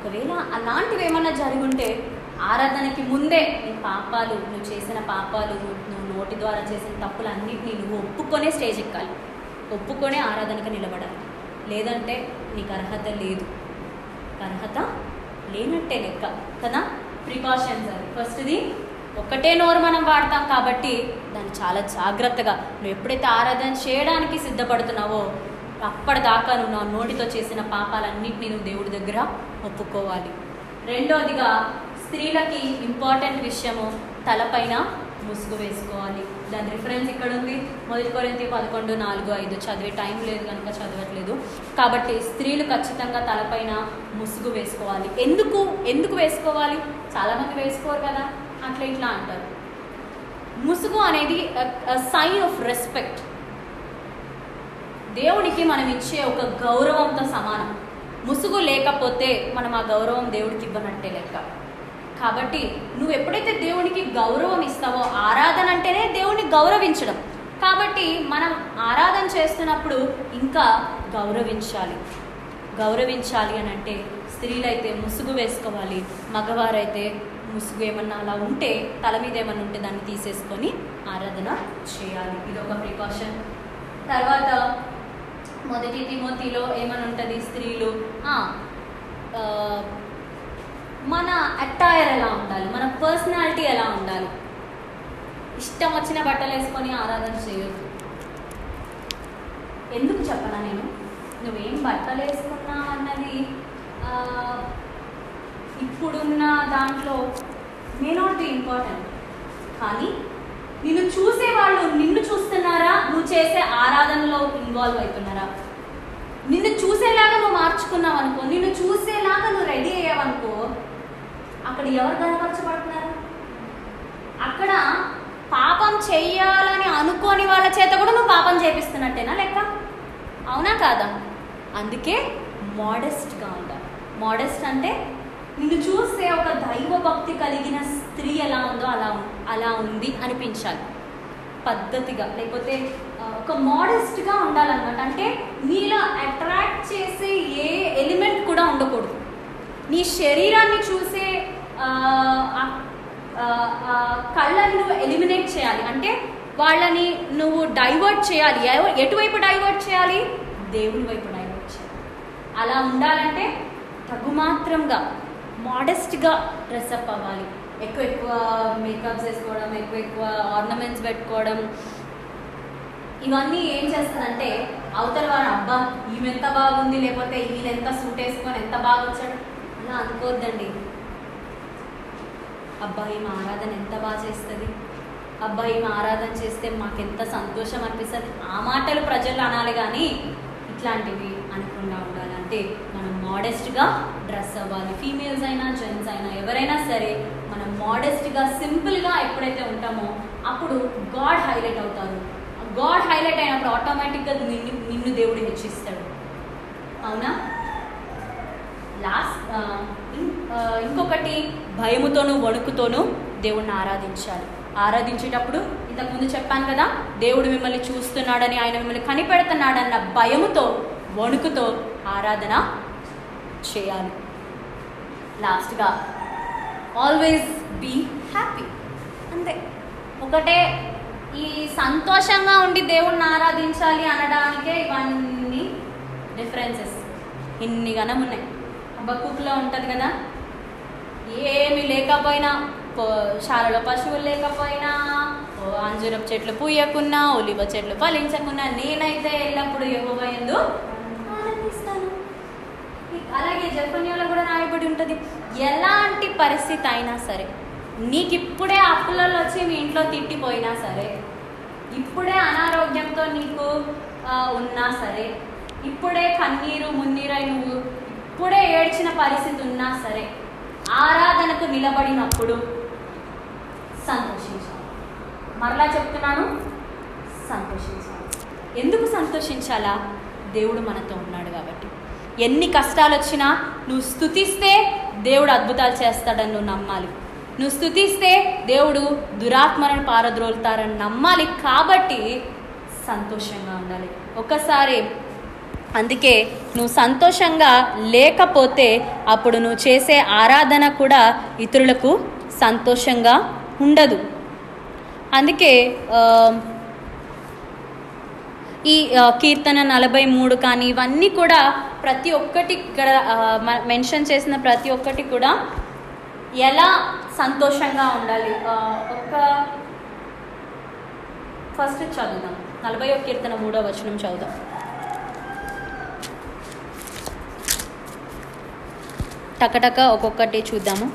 ఒకవేళ అలాంటివి ఏమన్నా జరుగుంటే ఆరాధనకి ముందే నీ పాపాలు నువ్వు చేసిన పాపాలు నువ్వు నువ్వు నోటి ద్వారా చేసిన తప్పులన్నిటినీ నువ్వు ఒప్పుకొనే స్టేజ్ ఎక్కాలి ఒప్పుకొనే ఆరాధనకు నిలబడాలి లేదంటే నీకు అర్హత లేదు అర్హత లేనట్టే లెక్క కదా ప్రికాషన్స్ అది ఫస్ట్ది ఒకటే నోరు మనం వాడతాం కాబట్టి దాన్ని చాలా జాగ్రత్తగా నువ్వు ఎప్పుడైతే ఆరాధన చేయడానికి సిద్ధపడుతున్నావో అప్పటిదాకా నువ్వు నా నోటితో చేసిన పాపాలన్నింటినీ నువ్వు దేవుడి దగ్గర ఒప్పుకోవాలి రెండోదిగా స్త్రీలకి ఇంపార్టెంట్ విషయము తలపైన ముసుగు వేసుకోవాలి దాని రిఫరెన్స్ ఇక్కడ ఉంది మొదటి కొరింతి పదకొండు నాలుగు ఐదు చదివే టైం లేదు కనుక చదవట్లేదు కాబట్టి స్త్రీలు ఖచ్చితంగా తలపైన ముసుగు వేసుకోవాలి ఎందుకు ఎందుకు వేసుకోవాలి చాలామంది వేసుకోరు కదా అట్లా ఇట్లా అంటారు ముసుగు అనేది సైన్ ఆఫ్ రెస్పెక్ట్ దేవుడికి మనం ఇచ్చే ఒక గౌరవంతో సమానం ముసుగు లేకపోతే మనం ఆ గౌరవం దేవుడికి ఇవ్వనట్టే లెక్క కాబట్టి నువ్వు ఎప్పుడైతే దేవునికి గౌరవం ఇస్తావో ఆరాధన అంటేనే దేవుడిని గౌరవించడం కాబట్టి మనం ఆరాధన చేస్తున్నప్పుడు ఇంకా గౌరవించాలి గౌరవించాలి అని అంటే స్త్రీలైతే ముసుగు వేసుకోవాలి మగవారైతే ముసుగు ఏమన్నా అలా ఉంటే తల మీద ఏమన్నా ఉంటే దాన్ని తీసేసుకొని ఆరాధన చేయాలి ఇది ఒక ప్రికాషన్ తర్వాత మొదటి తిమోతిలో ఏమని ఉంటుంది స్త్రీలు ఆ, ఆ, మన అట్టైర్ ఎలా ఉండాలి మన పర్సనాలిటీ ఎలా ఉండాలి ఇష్టం వచ్చిన బట్టలు వేసుకొని ఆరాధన చేయొద్దు ఎందుకు చెప్పనా నేను నువ్వేం బట్టలు వేసుకున్నావు అన్నది ఆ, ఇప్పుడున్న దాంట్లో మే నాట్ బి ఇంపార్టెంట్ కానీ నిన్ను చూసే వాళ్ళు నిన్ను చూస్తున్నారా నువ్వు చేసే ఆరాధనలో ఇన్వాల్వ్ అవుతున్నారా నిన్ను చూసేలాగా నువ్వు మార్చుకున్నావు అనుకో నిన్ను చూసేలాగా నువ్వు రెడీ అయ్యావనుకో అక్కడ ఎవరు కనపరచబడుతున్నారు అక్కడ పాపం చెయ్యాలని అనుకోని వాళ్ళ చేత కూడా నువ్వు పాపం చేపిస్తున్నట్టేనా లెక్క అవునా కాదా అందుకే మోడెస్ట్గా ఉండాలి మోడెస్ట్ అంటే నిన్ను చూస్తే ఒక దైవ భక్తి కలిగిన స్త్రీ ఎలా ఉందో అలా ఉం- అలా ఉంది అనిపించాలి పద్ధతిగా లేకపోతే ఆ, ఒక మోడెస్ట్గా ఉండాలన్నమాట అంటే నీలో అట్రాక్ట్ చేసే ఏ ఎలిమెంట్ కూడా ఉండకూడదు నీ శరీరాన్ని చూసే ఆ, ఆ- ఆ, ఆ కళ్ళని నువ్వు ఎలిమినేట్ చేయాలి అంటే వాళ్ళని నువ్వు డైవర్ట్ చేయాలి ఎవ- ఎటువైపు డైవర్ట్ చేయాలి దేవుని వైపు డైవర్ట్ చేయాలి అలా ఉండాలంటే తగుమాత్రంగా మోడెస్ట్గా డ్రెస్అప్ అవ్వాలి ఎక్కువ ఎక్కువ మేకప్స్ వేసుకోవడం ఎక్కువ ఎక్కువ ఆర్నమెంట్స్ పెట్టుకోవడం ఇవన్నీ ఏం చేస్తుందంటే అవతల వారు అబ్బా ఈమె ఎంత బాగుంది లేకపోతే ఈయన ఎంత సూట్ వేసుకొని ఎంత బాగా వచ్చాడు అలా అనుకోవద్దండి అబ్బాయి మా ఆరాధన ఎంత బాగా చేస్తుంది అబ్బాయి మా ఆరాధన చేస్తే మాకెంత సంతోషం అనిపిస్తుంది ఆ మాటలు ప్రజలు అనాలి కానీ ఇట్లాంటివి అనకుండా ఉండాలంటే మనం మోడెస్ట్గా డ్రెస్ అవ్వాలి ఫీమేల్స్ అయినా జెంట్స్ అయినా ఎవరైనా సరే మనం మోడెస్ట్గా సింపుల్గా ఎప్పుడైతే ఉంటామో అప్పుడు గాడ్ హైలైట్ అవుతారు గాడ్ హైలైట్ అయినప్పుడు ఆటోమేటిక్గా నిన్ను నిన్ను దేవుడు హెచ్చిస్తాడు అవునా లాస్ట్ ఆ, ఇం- ఆ, ఇంకొకటి భయముతోనూ వణుకుతోనూ దేవుణ్ణి ఆరాధించాలి ఆరాధించేటప్పుడు ఇంతకుముందు చెప్పాను కదా దేవుడు మిమ్మల్ని చూస్తున్నాడని ఆయన మిమ్మల్ని కనిపెడుతున్నాడన్న భయముతో వణుకుతో ఆరాధన చేయాలి లాస్ట్గా ఆల్వేస్ బీ హ్యాపీ అంతే ఒకటే ఈ సంతోషంగా ఉండి దేవుణ్ణి ఆరాధించాలి అనడానికే ఇవన్నీ డిఫరెన్సెస్ ఇన్ని గనం ఉన్నాయి బక్కులో ఉంటుంది కదా ఏమి లేకపోయినా పో- శాలలో పశువులు లేకపోయినా ఓ అంజూరపు చెట్లు పూయకున్నా ఒలివ చెట్లు ఫలించకున్నా నేనైతే ఎల్లప్పుడూ ఇవ్వబోయేందు ఆనందిస్తాను అలాగే జపన్యంలో కూడా రాయబడి ఉంటుంది ఎలాంటి పరిస్థితి అయినా సరే నీకు ఇప్పుడే అప్పులలో వచ్చి మీ ఇంట్లో తిట్టిపోయినా సరే ఇప్పుడే అనారోగ్యంతో నీకు ఆ, ఉన్నా సరే ఇప్పుడే కన్నీరు మున్నీరై నువ్వు ఇప్పుడే ఏడ్చిన పరిస్థితి ఉన్నా సరే ఆరాధనకు నిలబడినప్పుడు సంతోషించాలి మరలా చెప్తున్నాను సంతోషించాలి ఎందుకు సంతోషించాలా దేవుడు మనతో ఉన్నాడు కాబట్టి ఎన్ని కష్టాలు వచ్చినా నువ్వు స్థుతిస్తే దేవుడు అద్భుతాలు చేస్తాడని నువ్వు నమ్మాలి నువ్వు స్థుతిస్తే దేవుడు దురాత్మలను పారద్రోలుతారని నమ్మాలి కాబట్టి సంతోషంగా ఉండాలి ఒకసారి అందుకే నువ్వు సంతోషంగా లేకపోతే అప్పుడు నువ్వు చేసే ఆరాధన కూడా ఇతరులకు సంతోషంగా ఉండదు అందుకే ఆ, ఈ ఆ, కీర్తన నలభై మూడు కానీ ఇవన్నీ కూడా ప్రతి ఒక్కటి ఇక్కడ ఆ, మ- మెన్షన్ చేసిన ప్రతి ఒక్కటి కూడా ఎలా సంతోషంగా ఉండాలి ఆ, ఒక ఫస్ట్ చదువుదాం నలభై ఒక కీర్తన మూడో వచనం చదువుదాం టకటక ఒక్కొక్కటి చూద్దాము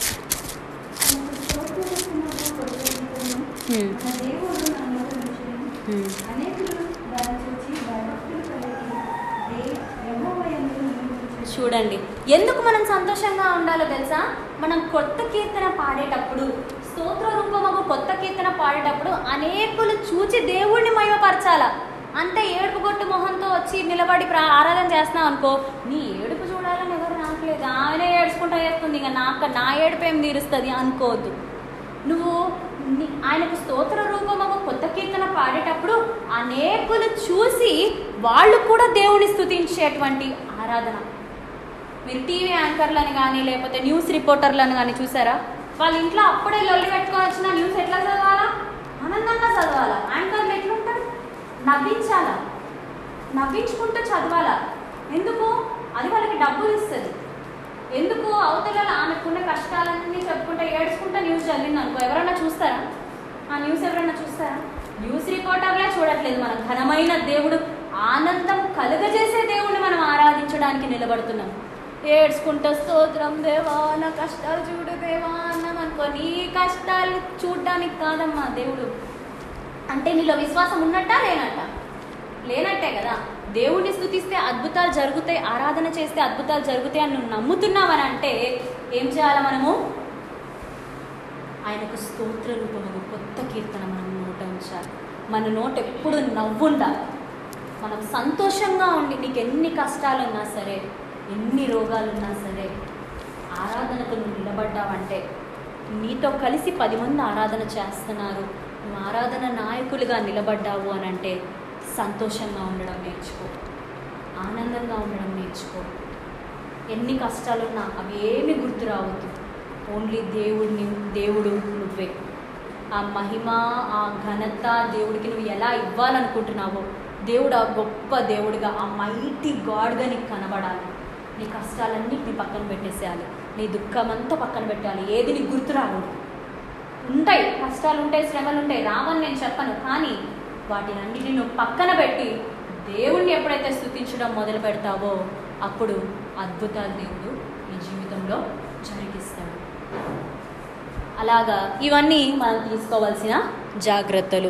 హ్మ్. మన దేవుడు నమ్మకముంచును. హ్మ్. అనేకులు దాన్ని చూచి భయభక్తులు కలిగి దే- యెహోవా యందు నమ్మకముంచును. చూడండి ఎందుకు మనం సంతోషంగా ఉండాలో తెలుసా మనం కొత్త కీర్తన పాడేటప్పుడు స్తోత్ర రూపము కొత్త కీర్తన పాడేటప్పుడు అనేకులు చూచి దేవుణ్ణి మయమపరచాల అంతే ఏడుపు కొట్టు మొహంతో వచ్చి నిలబడి ప్రా ఆరాధన చేస్తున్నావు అనుకో నీ ఏడుపు చూడాలని ఎవరు రావట్లేదు ఆమెనే ఏడుచుకుంటా చేస్తుంది ఇంకా నాకు నా ఏడుపు ఏం తీరుస్తుంది అనుకోవద్దు నువ్వు ని- ఆయనకు స్తోత్ర రూపము కొత్త కీర్తన పాడేటప్పుడు అనేకులు చూసి వాళ్ళు కూడా దేవుని స్తుతించేటువంటి ఆరాధన మీరు టీవీ యాంకర్లను కానీ లేకపోతే న్యూస్ రిపోర్టర్లను కానీ చూసారా వాళ్ళ ఇంట్లో అప్పుడే లొల్లి పెట్టుకొని వచ్చిన న్యూస్ ఎట్లా చదవాలా ఆనందంగా చదవాలా యాంకర్లు ఎట్లుంటారు నవ్వించాలా నవ్వించుకుంటూ చదవాలా ఎందుకు అది వాళ్ళకి డబ్బులు ఇస్తుంది ఎందుకు అవతల ఆమెకున్న కష్టాలన్నీ చెప్పుకుంటా ఏడ్చుకుంటా న్యూస్ చదివింది అనుకో ఎవరైనా చూస్తారా ఆ న్యూస్ ఎవరైనా చూస్తారా న్యూస్ రిపోర్టర్లే చూడట్లేదు మనం ఘనమైన దేవుడు ఆనందం కలుగజేసే దేవుడిని మనం ఆరాధించడానికి నిలబడుతున్నాం ఏడ్చుకుంటూ స్తోత్రం దేవా నా కష్టాలు చూడు దేవా అన్నాం అనుకో నీ కష్టాలు చూడడానికి కాదమ్మా దేవుడు అంటే నీలో విశ్వాసం ఉన్నట్టా లేనట్ట లేనట్టే కదా దేవుణ్ణి స్థుతిస్తే అద్భుతాలు జరుగుతాయి ఆరాధన చేస్తే అద్భుతాలు జరుగుతాయి అని నువ్వు నమ్ముతున్నావని అంటే ఏం చేయాలి మనము ఆయనకు స్తోత్ర రూపము కొత్త కీర్తన మనం నోట ఉంచాలి మన నోట ఎప్పుడు నవ్వుండాలి మనం సంతోషంగా ఉండి నీకు ఎన్ని కష్టాలు ఉన్నా సరే ఎన్ని రోగాలు ఉన్నా సరే ఆరాధనకు నువ్వు నిలబడ్డావంటే నీతో కలిసి పది మంది ఆరాధన చేస్తున్నారు నువ్వు ఆరాధన నాయకులుగా నిలబడ్డావు అని అంటే సంతోషంగా ఉండడం నేర్చుకో ఆనందంగా ఉండడం నేర్చుకో ఎన్ని కష్టాలున్నా అవి ఏమి గుర్తు రావద్దు ఓన్లీ దేవుడిని దేవుడు నువ్వే ఆ మహిమ ఆ ఘనత దేవుడికి నువ్వు ఎలా ఇవ్వాలనుకుంటున్నావో దేవుడు ఆ గొప్ప దేవుడిగా ఆ మైటీ గాడ్గా నీకు కనబడాలి నీ కష్టాలన్నిటిని పక్కన పెట్టేసేయాలి నీ దుఃఖం అంతా పక్కన పెట్టాలి ఏది నీకు గుర్తు రాకూడదు ఉంటాయి కష్టాలు ఉంటాయి శ్రమలు ఉంటాయి రావని నేను చెప్పను కానీ వాటినన్నిటిని నువ్వు పక్కన పెట్టి దేవుణ్ణి ఎప్పుడైతే స్థుతించడం మొదలు పెడతావో అప్పుడు అద్భుతాలు దేవుడు నీ జీవితంలో జరిగిస్తాడు అలాగా ఇవన్నీ మనం తీసుకోవాల్సిన జాగ్రత్తలు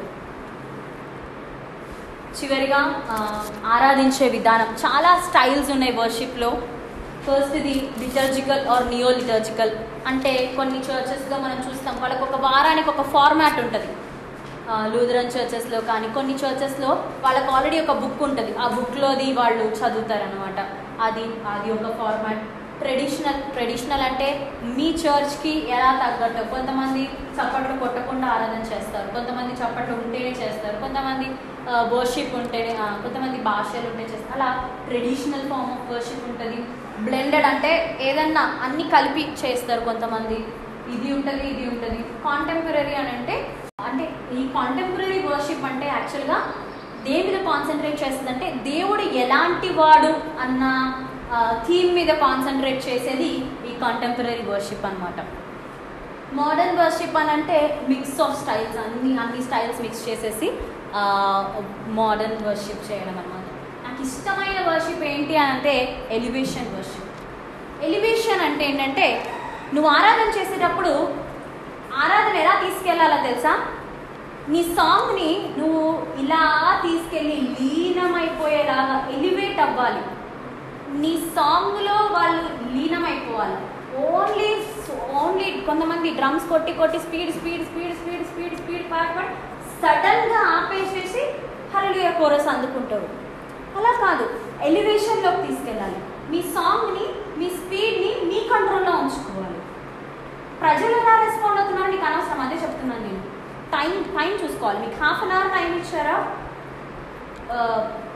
చివరిగా ఆ, ఆరాధించే విధానం చాలా స్టైల్స్ ఉన్నాయి వర్షిప్లో ఫస్ట్ ఇది లిటర్జికల్ ఆర్ నియో లిటర్జికల్ అంటే కొన్ని చర్చెస్లో మనం చూస్తాం వాళ్ళకి ఒక వారానికి ఒక ఫార్మాట్ ఉంటుంది లూథరన్ చర్చెస్లో కానీ కొన్ని చర్చెస్లో వాళ్ళకి ఆల్రెడీ ఒక బుక్ ఉంటుంది ఆ బుక్లోది వాళ్ళు చదువుతారనమాట అది అది ఒక ఫార్మాట్ ట్రెడిషనల్ ట్రెడిషనల్ అంటే మీ చర్చ్కి ఎలా తగ్గట్టు కొంతమంది చప్పట్లు కొట్టకుండా ఆరాధన చేస్తారు కొంతమంది చప్పట్లు ఉంటేనే చేస్తారు కొంతమంది వర్షిప్ ఉంటేనే ఆ, కొంతమంది భాషలు ఉంటే చేస్తారు అలా ట్రెడిషనల్ ఫామ్ ఆఫ్ వర్షిప్ ఉంటుంది బ్లెండెడ్ అంటే ఏదన్నా అన్ని కలిపి చేస్తారు కొంతమంది ఇది ఉంటుంది ఇది ఉంటుంది కాంటెంపరీ అని అంటే అంటే ఈ కాంటెంపరీ వర్షిప్ అంటే యాక్చువల్గా దేని మీద కాన్సన్ట్రేట్ చేస్తుందంటే దేవుడు ఎలాంటి వాడు అన్న థీమ్ మీద కాన్సన్ట్రేట్ చేసేది ఈ కాంటెంపరీ వర్షిప్ అన్నమాట మోడర్న్ వర్షిప్ అని అంటే మిక్స్ ఆఫ్ స్టైల్స్ అన్ని అన్ని స్టైల్స్ మిక్స్ చేసేసి మోడర్న్ వర్షిప్ చేయడం అనమాట నాకు ఇష్టమైన వర్షిప్ ఏంటి అని అంటే ఎలివేషన్ వర్షిప్ ఎలివేషన్ అంటే ఏంటంటే నువ్వు ఆరాధన చేసేటప్పుడు ఆరాధన ఎలా తీసుకెళ్లాలో తెలుసా నీ సాంగ్ని నువ్వు ఇలా తీసుకెళ్ళి లీనమైపోయేలాగా ఎలివేట్ అవ్వాలి నీ సాంగ్లో వాళ్ళు లీనమైపోవాలి ఓన్లీ ఓన్లీ కొంతమంది డ్రమ్స్ కొట్టి కొట్టి speed speed speed speed speed speed పాట పాడి సడన్గా ఆపేసేసి హల్లుయ కోరస్ అందుకుంటారు అలా కాదు ఎలివేషన్లోకి తీసుకెళ్ళాలి మీ సాంగ్ని మీ స్పీడ్ని మీ కంట్రోల్లో ఉంచుకోవాలి ప్రజలు ఎలా రెస్పాండ్ అవుతున్నారో నీకు అనవసరం అదే చెప్తున్నాను నేను టైం టైం చూసుకోవాలి మీకు హాఫ్ అన్ అవర్ టైం ఇచ్చారా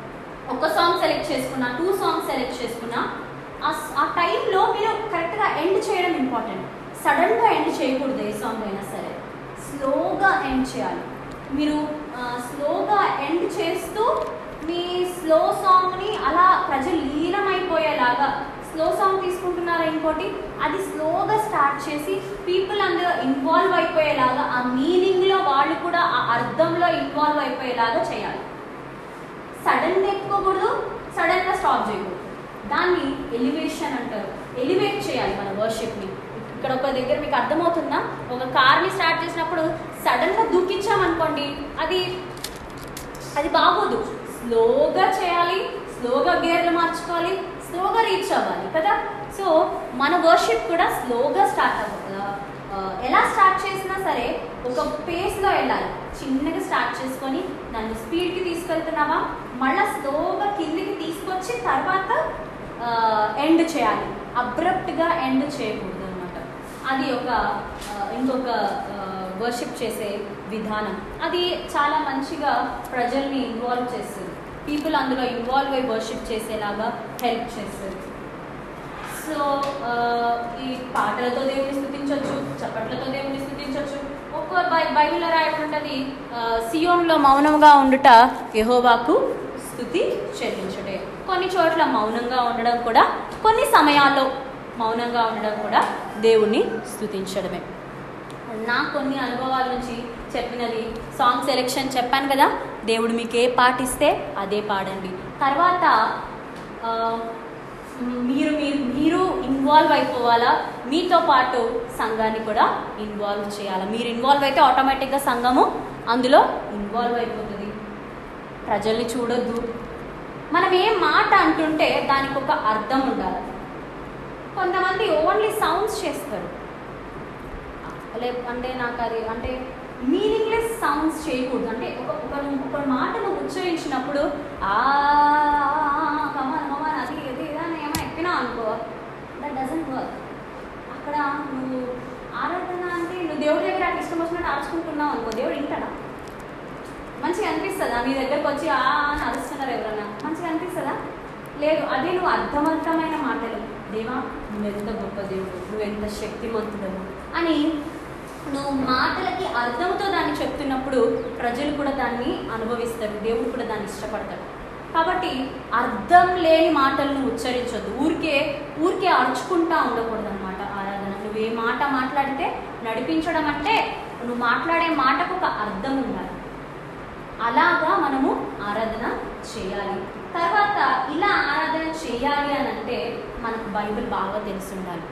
ఒక సాంగ్ సెలెక్ట్ చేసుకున్నా టూ సాంగ్స్ సెలెక్ట్ చేసుకున్నా ఆ స- ఆ టైంలో మీరు కరెక్ట్గా ఎండ్ చేయడం ఇంపార్టెంట్ సడన్గా ఎండ్ చేయకూడదు ఏ సాంగ్ అయినా సరే స్లోగా ఎండ్ చేయాలి మీరు స్లోగా ఎండ్ చేస్తూ మీ స్లో సాంగ్ని అలా ప్రజలు లీనమైపోయేలాగా స్లో సాంగ్ తీసుకుంటున్నారా ఇంకోటి అది స్లోగా స్టార్ట్ చేసి పీపుల్ అందులో ఇన్వాల్వ్ అయిపోయేలాగా ఆ మీనింగ్లో వాళ్ళు కూడా ఆ అర్థంలో ఇన్వాల్వ్ అయిపోయేలాగా చేయాలి సడన్గా ఎక్కువకూడదు సడన్గా స్టాప్ చేయకూడదు దాన్ని ఎలివేషన్ అంటారు ఎలివేట్ చేయాలి మన వర్షిప్ని ఇక్కడ ఒక దగ్గర మీకు అర్థమవుతుందా ఒక కార్ని స్టార్ట్ చేసినప్పుడు సడన్గా దూకించామనుకోండి అది అది బాగోదు స్లోగా చేయాలి స్లోగా గేర్లు మార్చుకోవాలి స్లోగా రీచ్ అవ్వాలి కదా సో మన వర్షిప్ కూడా స్లోగా స్టార్ట్ అవ్వాలి ఆ, ఎలా స్టార్ట్ చేసినా సరే ఒక పేస్లో వెళ్ళాలి చిన్నగా స్టార్ట్ చేసుకొని నన్ను స్పీడ్కి తీసుకెళ్తున్నావా మళ్ళీ స్లోగా కిందికి తీసుకొచ్చి తర్వాత ఎండ్ చేయాలి అబ్రప్ట్గా ఎండ్ చేయకూడదు అనమాట అది ఒక ఆ, ఇంకొక వర్షిప్ చేసే విధానం అది చాలా మంచిగా ప్రజల్ని ఇన్వాల్వ్ చేస్తుంది పీపుల్ అందులో ఇన్వాల్వ్ అయ్యి వర్షిప్ చేసేలాగా హెల్ప్ చేస్తుంది సో ఆ, ఈ పాటలతో దేవుని స్థుతించవచ్చు చప్పట్లతో దేవుని స్థుతించవచ్చు ఒక్క బై బైబిల్లో రాయడం ఉంటుంది ఆ, సియోన్లో మౌనంగా ఉండుట యెహోవాకు స్థుతి చెల్లించుటే కొన్ని చోట్ల మౌనంగా ఉండడం కూడా కొన్ని సమయాల్లో మౌనంగా ఉండడం కూడా దేవుణ్ణి స్థుతించడమే నా కొన్ని అనుభవాల నుంచి చెప్పినది సాంగ్ సెలెక్షన్ చెప్పాను కదా దేవుడు మీకు ఏ పాట ఇస్తే అదే పాడండి తర్వాత ఆ, మీరు మీరు మీరు ఇన్వాల్వ్ అయిపోవాలా మీతో పాటు సంఘాన్ని కూడా ఇన్వాల్వ్ చేయాలా మీరు ఇన్వాల్వ్ అయితే ఆటోమేటిక్గా సంఘము అందులో ఇన్వాల్వ్ అయిపోతుంది ప్రజల్ని చూడొద్దు మనం ఏ మాట అంటుంటే దానికి ఒక అర్థం ఉండాలి కొంతమంది ఓన్లీ సౌండ్స్ చేస్తారు లే అంటే నాకు అది అంటే మీనింగ్లెస్ సౌండ్స్ చేయకూడదు అంటే ఒక ఒక ఒక మాట నువ్వు ఉచ్చరించినప్పుడు ఆ కమాన్ కమాన్ అది ఇది ఇది అని ఏమో ఎక్కినా అనుకో దట్ డజంట్ వర్క్ అక్కడ నువ్వు ఆరాధన అంటే నువ్వు దేవుడి దగ్గర అట్లా ఇష్టం వచ్చినట్టు ఆడుచుకుంటున్నావు అనుకో దేవుడు వింటాడా మంచిగా అనిపిస్తుందా మీ దగ్గరకు వచ్చి ఆ అని అరుస్తున్నారు ఎవరన్నా మంచిగా అనిపిస్తుందా లేదు అదే నువ్వు అర్థవంతమైన మాటలు దేవా నువ్వెంత గొప్ప దేవుడు నువ్వెంత శక్తిమంతుడవు అని నువ్వు మాటలకి అర్థంతో దాన్ని చెప్తున్నప్పుడు ప్రజలు కూడా దాన్ని అనుభవిస్తారు దేవుడు కూడా దాన్ని ఇష్టపడతాడు కాబట్టి అర్థం లేని మాటలను ఉచ్చరించొద్దు ఊరికే ఊరికే అరుచుకుంటా ఉండకూడదు అనమాట ఆరాధన నువ్వు ఏ మాట మాట్లాడితే నడిపించడం అంటే నువ్వు మాట్లాడే మాటకు ఒక అర్థం ఉండాలి అలాగా మనము ఆరాధన చేయాలి తర్వాత ఇలా ఆరాధన చేయాలి అని అంటే మనకు బైబిల్ బాగా తెలిసి ఉండాలి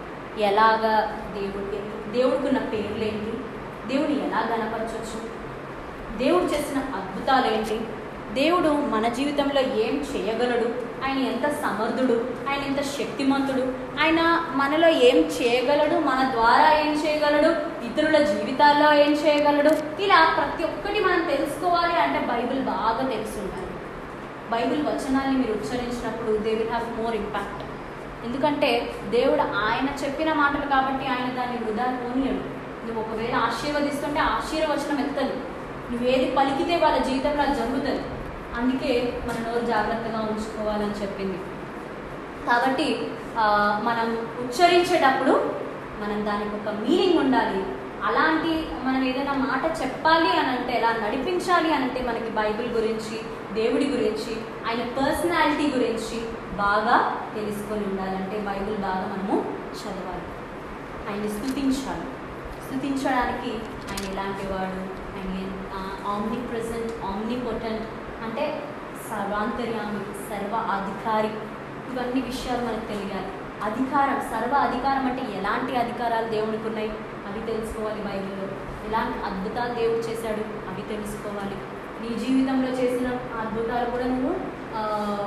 ఎలాగా దేవుడికి దేవుడికి ఉన్న పేర్లు ఏంటి దేవుడు ఎలా గనపరచవచ్చు దేవుడు చేసిన అద్భుతాలు ఏంటి దేవుడు మన జీవితంలో ఏం చేయగలడు ఆయన ఎంత సమర్థుడు ఆయన ఎంత శక్తిమంతుడు ఆయన మనలో ఏం చేయగలడు మన ద్వారా ఏం చేయగలడు ఇతరుల జీవితాల్లో ఏం చేయగలడు ఇలా ప్రతి ఒక్కటి మనం తెలుసుకోవాలి అంటే బైబిల్ బాగా తెలిసి ఉండాలి బైబిల్ వచనాల్ని మీరు ఉచ్చరించినప్పుడు they will have more impact ఎందుకంటే దేవుడు ఆయన చెప్పిన మాటలు కాబట్టి ఆయన దాన్ని వృధా పోనీయడు నువ్వు ఒకవేళ ఆశీర్వదిస్తుంటే ఆశీర్వచనం ఎత్తదు నువ్వేది పలికితే వాళ్ళ జీవితంలో అది జరుగుతుంది అందుకే మన నోరు జాగ్రత్తగా ఉంచుకోవాలని చెప్పింది కాబట్టి ఆ, మనం ఉచ్చరించేటప్పుడు మనం దానికి ఒక మీనింగ్ ఉండాలి అలాంటి మనం ఏదైనా మాట చెప్పాలి అని అంటే ఎలా నడిపించాలి అని అంటే మనకి బైబిల్ గురించి దేవుడి గురించి ఆయన పర్సనాలిటీ గురించి బాగా తెలుసుకొని ఉండాలంటే బైబిల్ బాగా మనము చదవాలి ఆయన్ని స్థుతించాలి స్థుతించడానికి ఆయన ఎలాంటి వాడు ఆయన ఆమ్ని ప్రజెంట్ ఆమ్ని పొటెంట్ అంటే సర్వాంతర్యామి సర్వ అధికారి ఇవన్నీ విషయాలు మనకు తెలియాలి అధికారం సర్వ అధికారం అంటే ఎలాంటి అధికారాలు దేవునికి ఉన్నాయి అవి తెలుసుకోవాలి బైబిల్లో ఎలాంటి అద్భుతాలు దేవుడు చేశాడు అవి తెలుసుకోవాలి నీ జీవితంలో చేసిన అద్భుతాలు కూడా నువ్వు ఆ,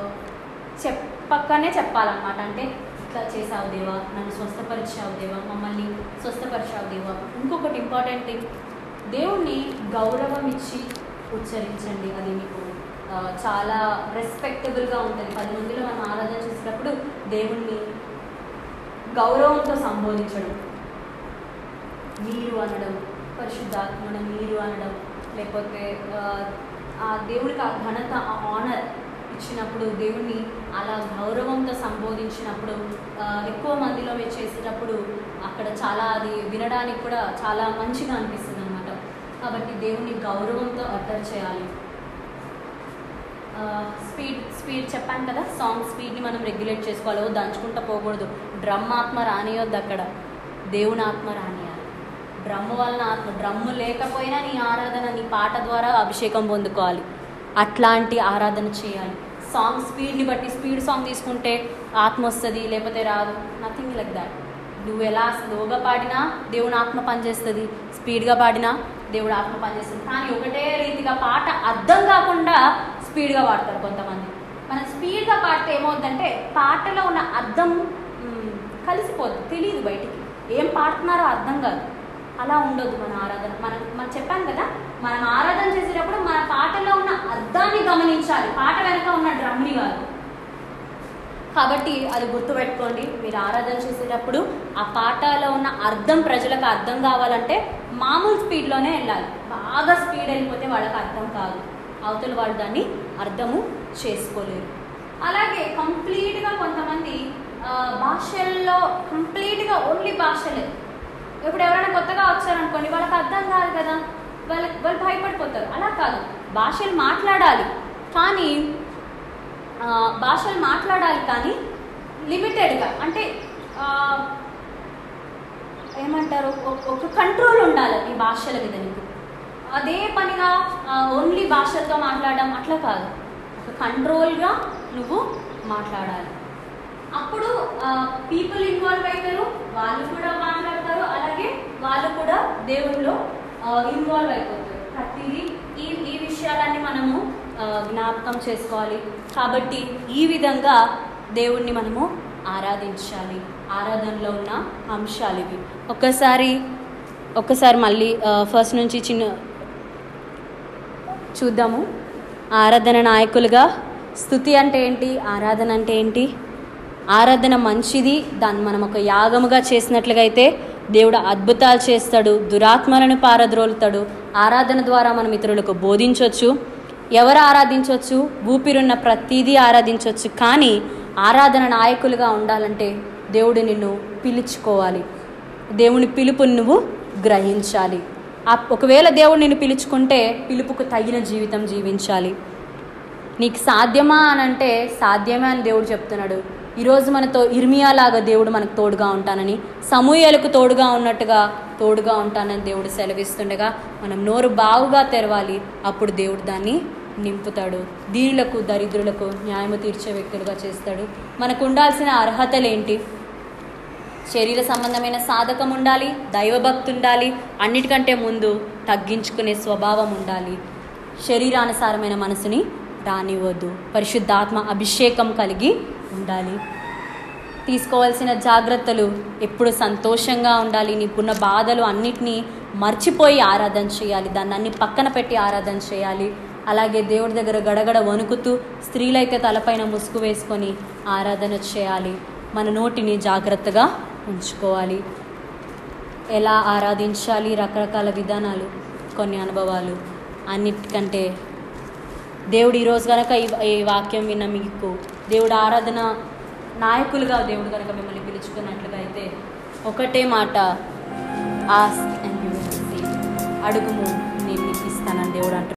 చెప్పక్కనే చెప్పాలన్నమాట అంటే ఇట్లా చేసావు దేవా నన్ను స్వస్థపరిచావు దేవా మమ్మల్ని స్వస్థపరిచావు దేవా ఇంకొకటి ఇంపార్టెంట్ థింగ్ దేవుణ్ణి గౌరవం ఇచ్చి ఉచ్చరించండి అది మీకు ఆ, చాలా రెస్పెక్టబుల్గా ఉంటుంది పది మందిలో మనం ఆరాధన చేసేటప్పుడు దేవుణ్ణి గౌరవంతో సంబోధించడం మీరు అనడం పరిశుద్ధాత్మను మీరు అనడం లేకపోతే ఆ, ఆ దేవుడికి ఆ ఘనత ఆ ఆనర్ ఇచ్చినప్పుడు దేవుణ్ణి అలా గౌరవంతో సంబోధించినప్పుడు ఆ, ఎక్కువ మందిలో మీరు చేసేటప్పుడు అక్కడ చాలా అది వినడానికి కూడా చాలా మంచిగా అనిపిస్తుంది అనమాట కాబట్టి దేవుణ్ణి గౌరవంతో అటర్ చేయాలి స్పీడ్ స్పీడ్ చెప్పాను కదా సాంగ్ స్పీడ్ని మనం రెగ్యులేట్ చేసుకోవాలి ఓ దంచుకుంటూ పోకూడదు డ్రమ్ ఆత్మ రానియొద్దు అక్కడ దేవుని ఆత్మ రానియాలి డ్రమ్ము వలన ఆత్మ డ్రమ్ము లేకపోయినా నీ ఆరాధన నీ పాట ద్వారా అభిషేకం పొందుకోవాలి అట్లాంటి ఆరాధన చేయాలి సాంగ్ స్పీడ్ని బట్టి స్పీడ్ సాంగ్ తీసుకుంటే ఆత్మ వస్తుంది లేకపోతే రాదు నథింగ్ లైక్ దాట్ నువ్వు ఎలా స్లోగా పాడినా దేవుని ఆత్మ పనిచేస్తుంది స్పీడ్గా పాడినా దేవుడు ఆత్మ పనిచేస్తుంది కానీ ఒకటే రీతిగా పాట అర్థం కాకుండా స్పీడ్గా పాడతారు కొంతమంది మనం స్పీడ్గా పాడితే ఏమవుతుందంటే పాటలో ఉన్న అర్థం మ్, కలిసిపోదు తెలియదు బయటికి ఏం పాడుతున్నారో అర్థం కాదు అలా ఉండొద్దు మన ఆరాధన మనం మనం చెప్పాను కదా మనం ఆరాధన చేసేటప్పుడు మన పాటలో ఉన్న అర్థాన్ని గమనించాలి పాట వెనక ఉన్న డ్రమ్ని కాదు కాబట్టి అది గుర్తుపెట్టుకోండి మీరు ఆరాధన చేసేటప్పుడు ఆ పాటలో ఉన్న అర్థం ప్రజలకు అర్థం కావాలంటే మామూలు స్పీడ్లోనే వెళ్ళాలి బాగా స్పీడ్ వెళ్ళిపోతే వాళ్ళకి అర్థం కాదు అవతల వాళ్ళు దాన్ని అర్థము చేసుకోలేరు అలాగే కంప్లీట్గా కొంతమంది ఆ, భాషల్లో కంప్లీట్గా ఓన్లీ భాషలే ఇప్పుడు ఎవరైనా కొత్తగా వచ్చారనుకోండి వాళ్ళకి అర్థం కాదు కదా వాళ్ళకి వాళ్ళు భయపడిపోతారు అలా కాదు భాషలు మాట్లాడాలి కానీ ఆ, భాషలు మాట్లాడాలి కానీ లిమిటెడ్గా అంటే ఆ, ఏమంటారు ఒక- ఒక కంట్రోల్ ఉండాలి ఈ భాషల మీద నీకు అదే పనిగా ఓన్లీ భాషలతో మాట్లాడడం అట్లా కాదు ఒక కంట్రోల్గా నువ్వు మాట్లాడాలి అప్పుడు పీపుల్ ఇన్వాల్వ్ అవుతారు వాళ్ళు కూడా మాట్లాడతారు అలాగే వాళ్ళు కూడా దేవుళ్ళలో ఇన్వాల్వ్ అయిపోతారు ప్రతిదీ ఈ ఈ విషయాలన్నీ మనము ఆ, జ్ఞాపకం చేసుకోవాలి కాబట్టి ఈ విధంగా దేవుణ్ణి మనము ఆరాధించాలి ఆరాధనలో ఉన్న అంశాలు ఇవి ఒక్కసారి ఒక్కసారి మళ్ళీ ఫస్ట్ నుంచి చిన్న చూద్దాము ఆరాధన నాయకులుగా స్థుతి అంటే ఏంటి ఆరాధన అంటే ఏంటి ఆరాధన మంచిది దాన్ని మనం ఒక యాగముగా చేసినట్లుగా అయితే దేవుడు అద్భుతాలు చేస్తాడు దురాత్మలను పారద్రోలుతాడు ఆరాధన ద్వారా మనం ఇతరులకు బోధించవచ్చు ఎవరు ఆరాధించవచ్చు ఊపిరున్న ప్రతిదీ ఆరాధించవచ్చు కానీ ఆరాధన నాయకులుగా ఉండాలంటే దేవుడు నిన్ను పిలుచుకోవాలి దేవుని పిలుపుని నువ్వు గ్రహించాలి ఆ- ఒకవేళ దేవుడు నిన్ను పిలుచుకుంటే పిలుపుకు తగిన జీవితం జీవించాలి నీకు సాధ్యమా అని అంటే సాధ్యమే అని దేవుడు చెప్తున్నాడు ఈరోజు మనతో ఇర్మియాలాగా దేవుడు మనకు తోడుగా ఉంటానని సమూహలకు తోడుగా ఉన్నట్టుగా తోడుగా ఉంటానని దేవుడు సెలవిస్తుండగా మనం నోరు బావుగా తెరవాలి అప్పుడు దేవుడు దాన్ని నింపుతాడు దీనులకు దరిద్రులకు న్యాయము తీర్చే వ్యక్తులుగా చేస్తాడు మనకు ఉండాల్సిన అర్హతలేంటి శరీర సంబంధమైన సాధకం ఉండాలి దైవభక్తి ఉండాలి అన్నిటికంటే ముందు తగ్గించుకునే స్వభావం ఉండాలి శరీరానుసారమైన మనసుని రానివ్వద్దు పరిశుద్ధాత్మ అభిషేకం కలిగి ఉండాలి తీసుకోవాల్సిన జాగ్రత్తలు ఎప్పుడు సంతోషంగా ఉండాలి నీకున్న బాధలు అన్నిటినీ మర్చిపోయి ఆరాధన చేయాలి దాన్ని అన్ని పక్కన పెట్టి ఆరాధన చేయాలి అలాగే దేవుడి దగ్గర గడగడ వణుకుతూ స్త్రీలైతే తలపైన ముసుగు వేసుకొని ఆరాధన చేయాలి మన నోటిని జాగ్రత్తగా ఉంచుకోవాలి ఎలా ఆరాధించాలి రకరకాల విధానాలు కొన్ని అనుభవాలు అన్నిటికంటే దేవుడు ఈరోజు కనుక ఈ ఈ వాక్యం విన్న మీకు దేవుడు ఆరాధన నాయకులుగా దేవుడు కనుక మిమ్మల్ని పిలుచుకున్నట్లుగా అయితే ఒకటే మాట ఆస్క్ అండ్ యూ అడుగుము నేను నీకు ఇస్తానని దేవుడు అంటున్నాడు